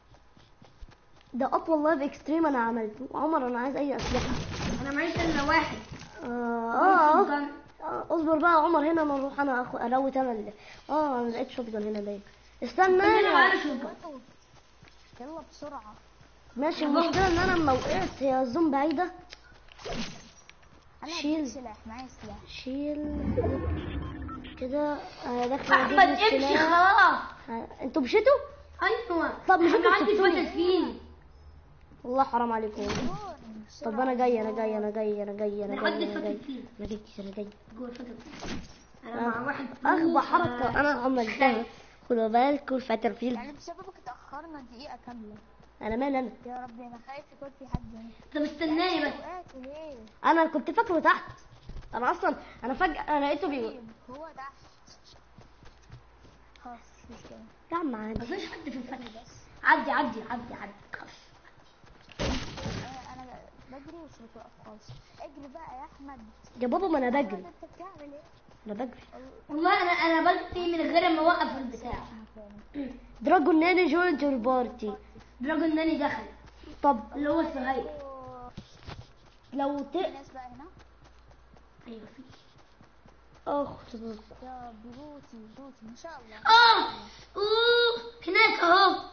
ده اطول لايف اكستريم انا عملته عمر انا عايز اي اسلحه انا معيش الا واحد اه اه, شوتجان. آه. اصبر بقى يا عمر هنا انا اروح انا أخو... اروت انا اللي... اه انا لقيت شوت جان هنا ليه استنى كلنا معانا شوتجان. يلا بسرعة ماشي المشكله ان انا لما وقعت هي الزوم بعيده انا شيل. هديك سلاح معايا سلاح شيل كده انا داخل احمد اجيب امشي السلاح خلاص آه، انتوا مشيتوا ايوه طب مش انا انتوا عندي بتسيبوني؟ شويه تسفين والله حرام عليكم دور طب انا جاي انا جاي انا جاي انا جاي انا انا جاي عندي انا جاي فتت فين انا جاي انا جاي جوه فتت انا مع واحد اغبى حركه انا عملتها خدوا بالكم الفتر فيلد يعني بسببك اتأخرنا دقيقة كاملة انا مال انا يا ربي انا خايف يكون في حد هنا طب استناني بس وقعت ليه؟ انا كنت فاكره تحت انا اصلا انا فجاه انا لقيته بيقول طيب هو تحت خلاص مش مشكلة يا عم عادي مفيش حد في الفتت بس عدي عدي عدي عدي خلاص انا انا بجري ومش بتوقف خالص اجري بقى يا احمد يا بابا ما انا بجري أحمد، انت بتعمل ايه؟ انا بجري والله انا انا بجري من غير ما اوقف البتاع مكاني دراجون ناني جوينت يور بارتي دراجون ناني دخل طب اللي هو الصغير أوه، لو ت في ناس بقى هنا ايوه في اخ يا بيوتي بيوتي ما شاء الله اه اوه هناك اهو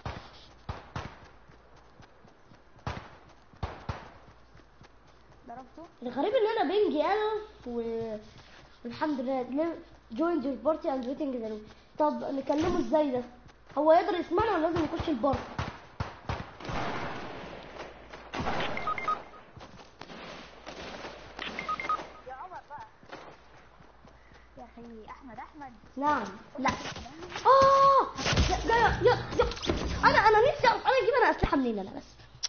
ضربته الغريب ان انا بنجي الف و... والحمد لله جوينت يور بارتي اند ويتنج طب نكلمه ازاي ده هو يقدر يسمعنا ولا لازم يخش البارتي يا عمر بقى يا اخي احمد احمد نعم لا اه يا يا يا, يا. انا انا نفسي اعرف انا اجيب انا اسلحه منين انا بس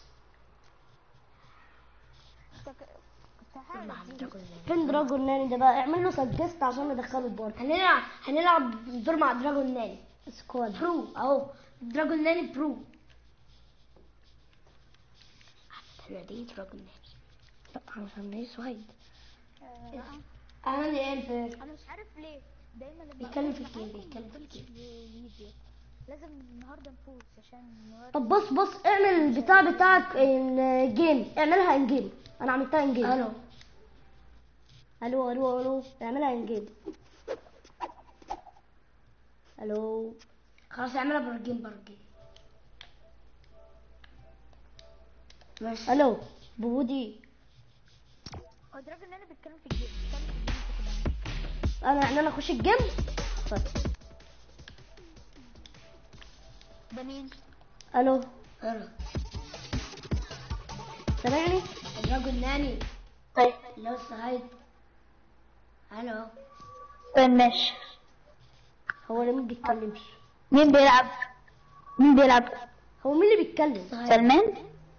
كنت كنت هحاول فين دراجون ناني ده بقى اعمل له سجست عشان ندخله البارتي هنلعب هنلعب دور مع دراجون ناني سكواد برو اهو دراجون ناني برو دي دراجون ناني لا عشان ايه سويد انا اللي الف انا مش عارف ليه دايما لما بيتكلم في أقول الجيم، معاكم بيتكلم في ما بيكونش فيديو لازم النهارده نفوز عشان نوري طب بص بص اعمل البتاع بتاعك الجيم اعملها ان جيم انا عملتها ان جيم الو الو الو الو اعملها ان جيم الو خلاص اعملها برجين برجين ماشي الو بودي هو دراجون انا بيتكلم في الجيم بيتكلم في الجيم كده انا ان انا اخش الجيم طيب. ده مين؟ الو الو سامعني دراجون ناني طيب اللي هو الصغير الو طيب ماشي هو اللي ما بيتكلمش مين بيلعب؟ مين بيلعب؟ هو مين اللي بيتكلم سلمان؟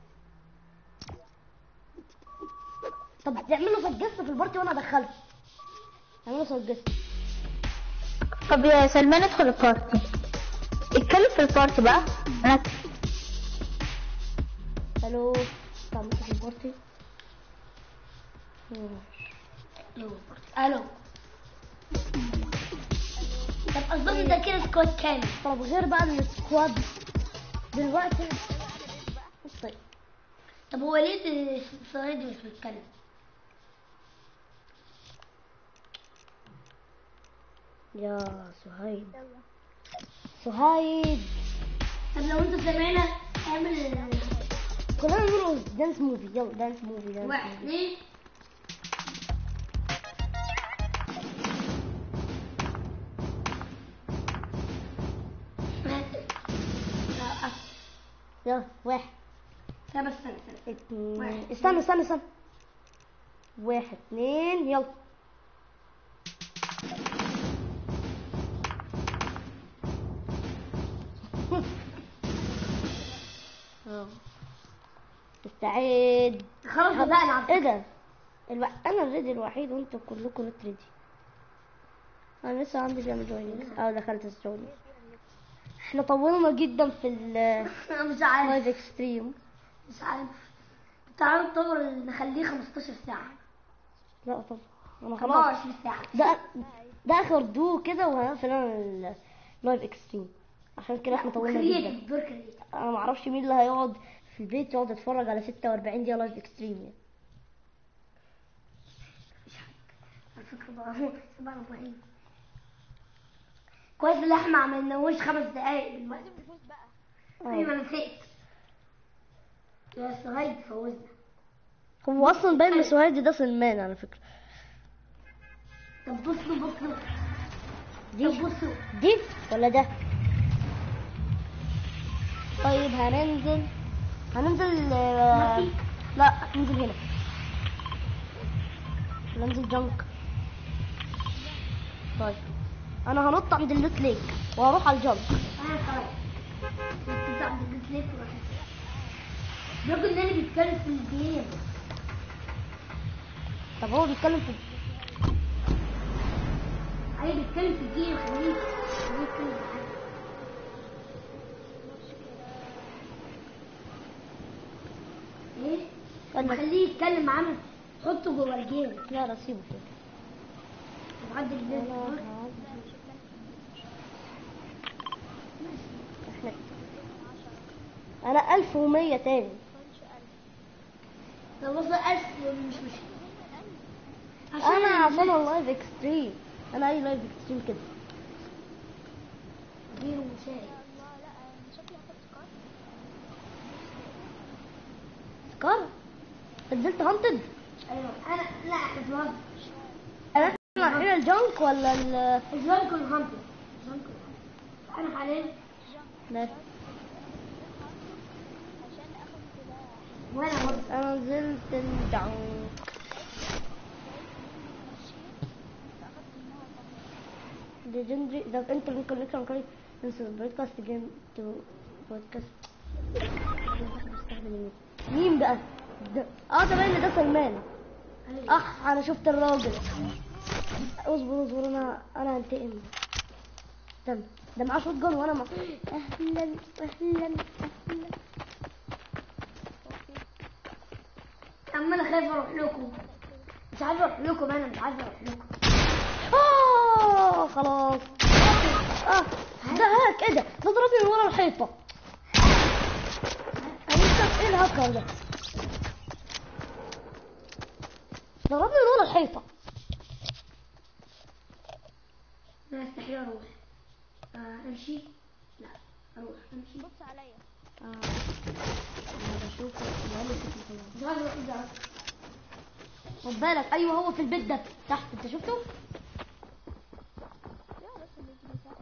طب تعمل له سجست في البارتي وانا ادخله اعمل له سجست طب يا سلمان ادخل البارتي اتكلم في البارتي بقى انا الو تعمل في البارتي مم. الو اظن ده كده سكواد كامل طب غير بقى السكواد دلوقتي بص طيب طب هو ليه الصراحة دي مش بيتكلم يا سهيد يلا سهيد طب لو انت سامعنا اعمل كلنا نقول دانس موفي يلا دانس موفي دانس واحد موفي اثنين لا يلا واحد لا بس استنى استنى اتنين واحد. استنى استنى استنى واحد اتنين يلا اه. استعد خلاص بدأنا على ايه ده الو... انا الريدي الوحيد وانتوا كلكم نت ريدي انا لسه عندي بيعمل جويننج اه دخلت الجويننج احنا طولنا جدا في اللايف انا مش عارف اكستريم مش عارف تعالوا نطور نخليه 15 ساعة لا طب انا خلاص 24 ساعة ده ده اخر دو كده وهنقفل انا اللايف اكستريم عشان كده احنا طولنا جدا كرييتيف دور كرييتيف انا ما اعرفش مين اللي هيقعد في البيت يقعد يتفرج على 46 دقيقه لايف اكستريم يعني مش عارف على فكرة بقى سبحان ابراهيم كويس ان احنا ما عملناهوش خمس دقايق دلوقتي لازم نفوز بقى ايوه انا نسيت يا سهيد فوزنا هو اصلا باين من سهيدي ده سلمان على فكره طب بصوا بصوا دي طب بصوا دي ولا ده طيب هننزل هننزل آه، ماشي. لا ننزل هنا ننزل جنك طيب انا هنط عند اللوت ليك وهروح على الجنك انا خلاص كنت عند الجسليك الراجل ده اللي بيتكلم في الجيم طب هو بيتكلم في ايوه بيتكلم في الجيم خليه خليه يتكلم معانا. ايه قال لك خليه يتكلم معانا حطه جوه الجيم لا لا سيبه كده وعدي البيت انا احنا انا 1100 تاني طب بص ألف مش مشكلة انا عشان اللايف اكستريم انا اي لايف اكستريم كده غير مشاهد الله لا أنا شكلي هاخد سكار سكار نزلت هانتد ايوه انا لا احنا زمان انا رايحين الجنك ولا ال زمان كنا هانتر زمان كنا هانتر انا حاليا لا عشان اخد سلاح وانا برضه انا نزلت الجنك legendary the internet connection current is broadcast again to broadcast مين بقى؟ ده اه ده باين إن ده سلمان ايوه اح انا شفت الراجل اصبر اصبر انا انا هنتقم استنى ده معاه شوت جون وانا مع اهلا اهلا اهلا اما انا خايف اروح لكم مش عايز اروح لكم انا مش عايز اروح لكم اه خلاص اه ده هاك ايه ده ده ضربني من ورا الحيطه انا لسه ايه الهاكر ده ضربني من ورا الحيطه انا استحيل اروح آه امشي لا اروح امشي بص عليا اه انا بشوف بقالي كتير مش عايز اروح ده خد بالك ايوه هو في البيت ده تحت انت شفته يا بس اللي يجي تحت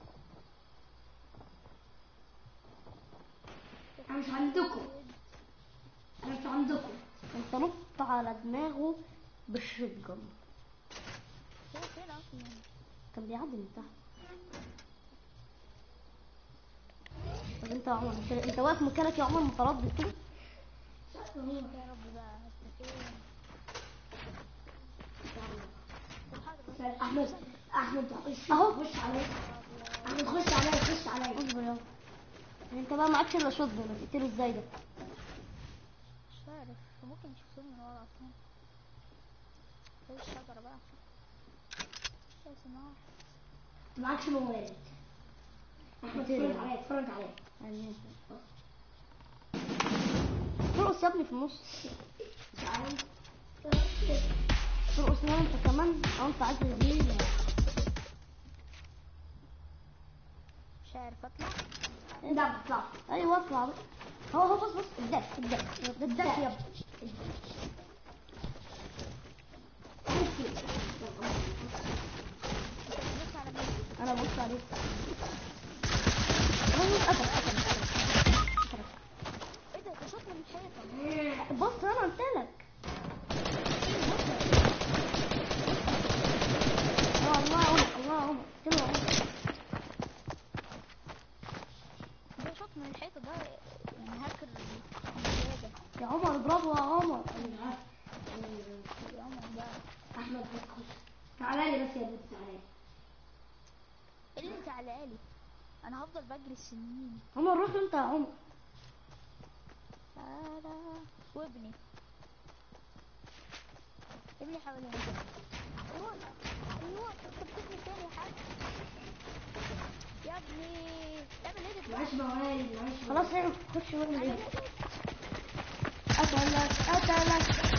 انا مش عندكم انا مش عندكم انت نط على دماغه بالشotgun فين فين اصلا كان بيعدي من تحت طب انت يا عمر انت, انت واقف مكانك يا عمر متردد كده يا رب بقى هستفيد سبحان الله احمد احمد خش أهو. خش عليا احمد خش عليا خش عليا اصبر يلا انت بقى معكش الا شوت جون هتقتله ازاي ده مش عارف ممكن يشوفوني من ورا اصلا ايه الشجرة بقى كويس ان هو انت معكش موارد احمد اتفرج عليا اتفرج عليا يعني ترقص يا ابني في النص تعالى ترقص نار انت كمان او انت عايز تزيد مش عارف اطلع لا بطلع ايوه اطلع بقى هو هو بص بص قدام قدام قدام يا ابني بص على مين انا ببص عليك هو قتل قتل ايه ده ده شوط من الحيطه بص انا قلت لك اه الله عمر الله عمر قلت له عمر ده شوط من الحيطه ده يعني هاكر زياده يا عمر برافو يا عمر يا عمر ده احمد بص تعالى لي بس يا بنت تعالى ايه اللي انت على لي انا هفضل بجري السنين عمر روح انت يا عمر تعالى وابني ابني حوالين ايوه ايوه انت بتبني تاني يا حاج يا ابني اعمل ايه ده معاش موارد معاش خلاص ايه خش واعمل ايه قتلك قتلك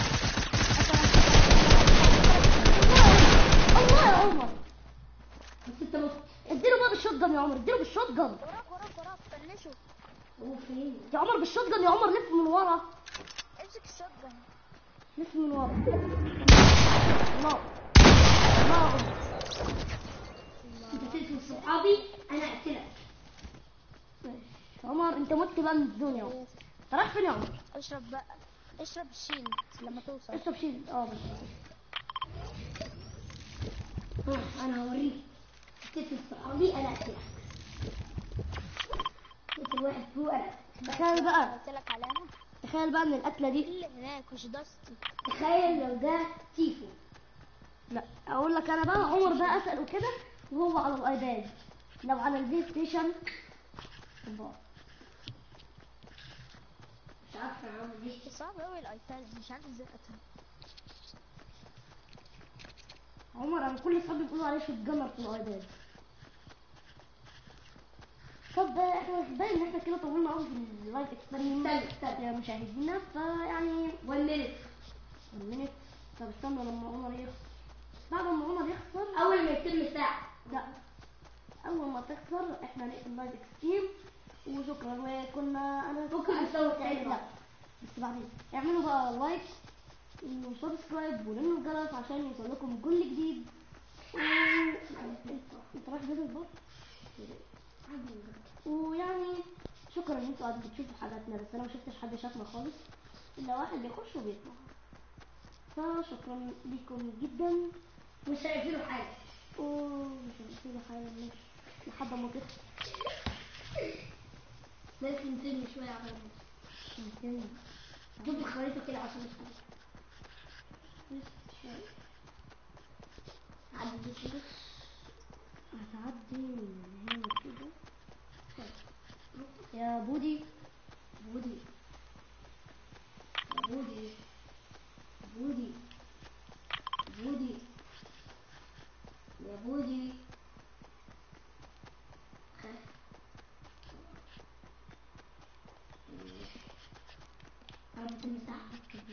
الله يا عمر بس انت مت اديله بقى بالشوت جن يا عمر اديله بالشوت جن وراك وراك وراك فنشه هو فين يا عمر بالشوت جن يا عمر لف من ورا امسك الشوت جن لف من ورا الله الله يا عمر انت تقتل صحابي انا اقتلك ماشي. عمر انت مت بقى من الدنيا يا عمر انت رايح فين يا عمر اشرب بقى اشرب الشيلد لما توصل اشرب شيل اه بس ها، انا هوريك تقتل صحابي انا اقتلك تقتل واحد فوق انا أقتلك. تخيل بقى قلت لك علامه تخيل بقى ان القتله دي اللي هناك مش داستي تخيل لو ده تيفو لا اقول لك انا بقى عمر بقى اساله كده وهو على الايباد لو على البلاي ستيشن الله. مش عارفه انا عامل ايه صعب قوي الايباد مش عارف ازاي قتل عمر انا كل اصحابي بيقولوا عليه شوت جنر في الايباد طب احنا باين ان احنا كده طولنا قوي في اللايف اكسبيرمنت استنى استنى يا مشاهدينا فيعني 1 مينت منت طب استنى لما عمر يخسر بعد ما عمر يخسر اول ما يتم ساعه لا اول ما تخسر احنا نقفل لايف اكستريم وشكرا وكنا انا ممكن نسوي تاني لا بقى. بس بعدين اعملوا بقى لايك وسبسكرايب ولنوا الجرس عشان يوصلكم كل جديد و... انت رايح بيت البر ويعني شكرا ان انتوا قاعدين بتشوفوا حاجاتنا بس انا ما شفتش حد شافنا خالص الا واحد بيخش وبيطلع فشكرا لكم جدا مش هيقفلوا حاجه ومش هنسيب حاجه مش لحد ما تخسر لازم تنزل شويه على ممكن جيب الخريطه كده عشان تشوف عدي دي كده هتعدي من هنا كده يا بودي بودي يا بودي بودي بودي يا بودي خ- أنا بتمسح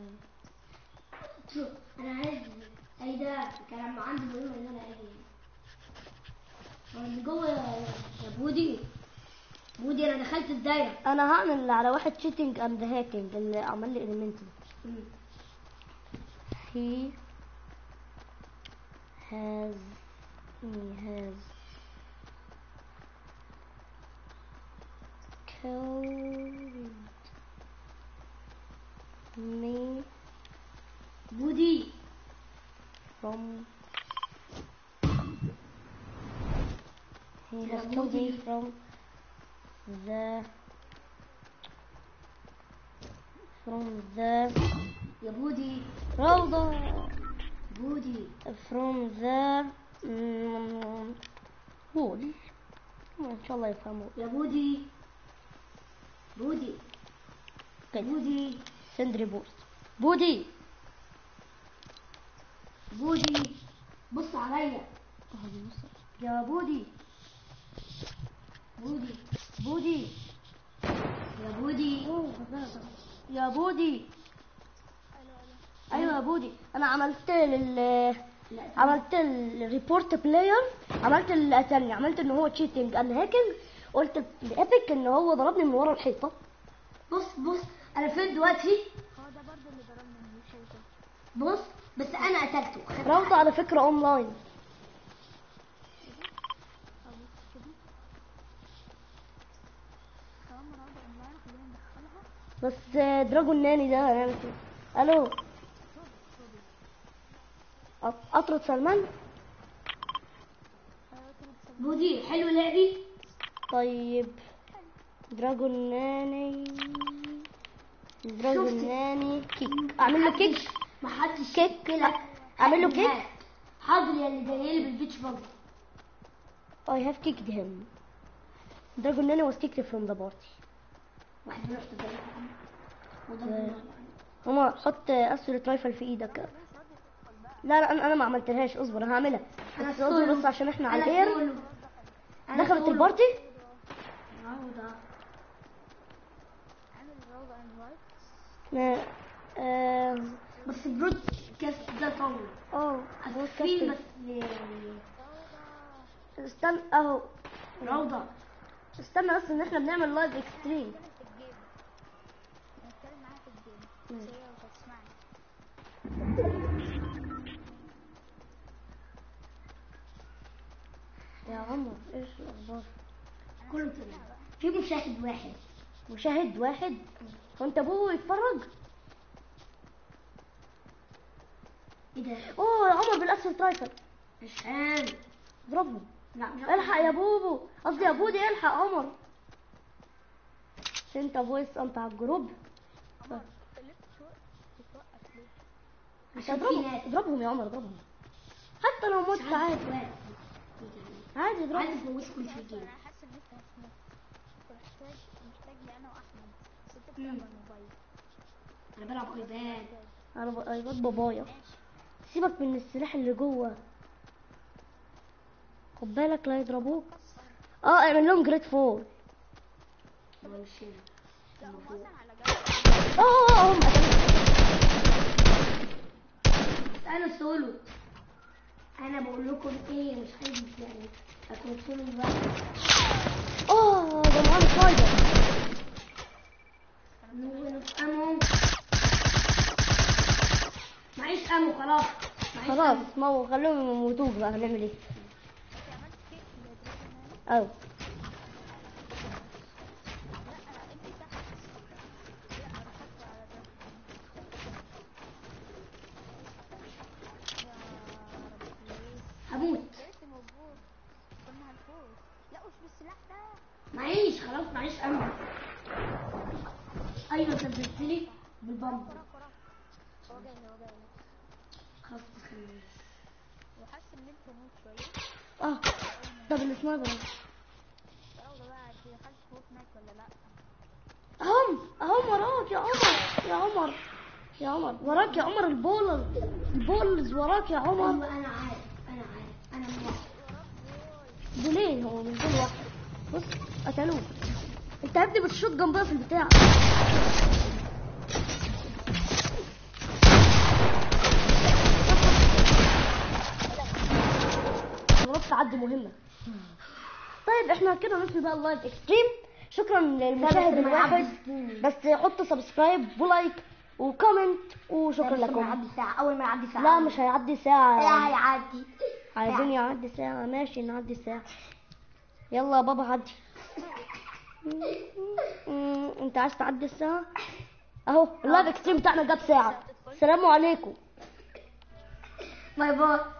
شوف انا عايز اي ده كان عندي مهمه ان انا اجي انا اللي جوه يا يا بودي بودي انا دخلت الدايره انا هعمل على واحد تشيتنج اند هاكينج اللي عمل لي المنتال he has he has killed me بودي from he has killed me from the from the يا بودي روضة بودي from the mm, wall ان شاء الله يفهموا يا بودي بودي كده بودي سندري بوست بودي بودي بص عليا يا بودي بودي بودي يا بودي يا بودي الو الو ايوه يا بودي انا عملت لل لا عملت الريبورت بلاير عملت اللي قتلني عملت ان هو تشيتنج ان هاكينج قلت لابيك ان هو ضربني من ورا الحيطه بص بص انا فين دلوقتي هو ده برضه اللي ضربني من الشيطة بص بس انا قتلته خدت روضة على فكره اونلاين اه بص كده طالما روضة اونلاين خلينا ندخلها بس دراجون ناني ده هنعمل فيه الو أط- اطرد سلمان ايوه كده بسبب بودي حلو لعبي طيب دراجون ناني دراجون شفت؟ ناني كيك اعمل له كيك ما حدش كيك كده اعمل له كيك حاضر يا اللي جاي لي بالبيتش باجي I have kicked him Dragon Nani was kicked from the party واحد رحت جاي وده آه. بالنار. هما حط اسفل رايفل في ايدك لا لا انا انا ما عملتلهاش اصبر انا هعملها أنا بس اصبر سولو. بس عشان احنا على أنا الاير سولو. أنا دخلت سولو. البارتي روضة. عامل روضة انفايت ما- آه، بس برود كاس ده طول اه هو في كابتن. بس يعني استنى اهو روضة استنى بس ان احنا بنعمل لايف اكستريم في الجيم نتكلم معاها في الجيم مم. بس هي مش هتسمعني يا عمر ايش الاخبار كله تمام في مشاهد واحد مشاهد واحد وانت ابوه يتفرج ايه ده اوه يا عمر بالاسفل رايفل مش عام اضربهم لا مش الحق يا بوبو قصدي يا بودي الحق عمر انت فويس انت على الجروب ليه بتوقف بتوقف ليه عشان في اضربهم ناس اضربهم يا عمر اضربهم حتى لو مت عادي واحد. عادي اضربهم عايز افوز كل بس شيء انا حاسس ان انت هتموت محتاج محتاج لي انا واحمد بس انت مم. بتلعب على الموبايل انا بلعب ايباد على ب- ايباد بابايا ماشي سيبك من السلاح اللي جوه خد بالك لا يضربوك اه اعمل لهم جريد فور هو مش هنا لا هم اصلا على جنب اه اه اه هم بس انا سولو انا بقول لكم ايه مش عايز يعني اكون سولو بقى اه ده معاهم سايبر نوقف امو معيش امو خلاص معيش خلاص أمو. ما هو خلوهم يموتوك بقى هنعمل ايه انت عملت كيك لدراجون او لا انت تحت لا انا خدت على ده يا ربي هموت لسه موجود كنا هنفوز لا مش بالسلاح ده معيش خلاص معيش امو ايوه ثبتت لي بالبامب وراك وراك هو جاي هو جاي خلاص تخليني وحاسس ان انت موت شويه اه ده بالسنايبر روضه بقى انت دخلت فورتنايت ولا لا اهم اهم وراك يا عمر يا عمر يا عمر وراك يا عمر البولر البولز وراك يا عمر ايوه انا عارف انا عارف انا موافق بولين هو مش بول واحد بص قتلوه انت يا ابني بتشوط جنبها في البتاع ضربت تعدي مهمة طيب احنا كده ننهي بقى اللايف اكستريم شكرا للمشاهد بس ما الواحد يعدي بس حطوا سبسكرايب ولايك وكومنت وشكرا بس ما لكم يعدي ساعة أول ما يعدي ساعة لا مش هيعدي ساعة لا هيعدي عايزين يعدي ساعة ماشي نعدي ساعة يلا يا بابا عدي مم، انت عايز تعدي الساعة اهو اللايف اكستريم بتاعنا جاب ساعة السلام عليكم باي باي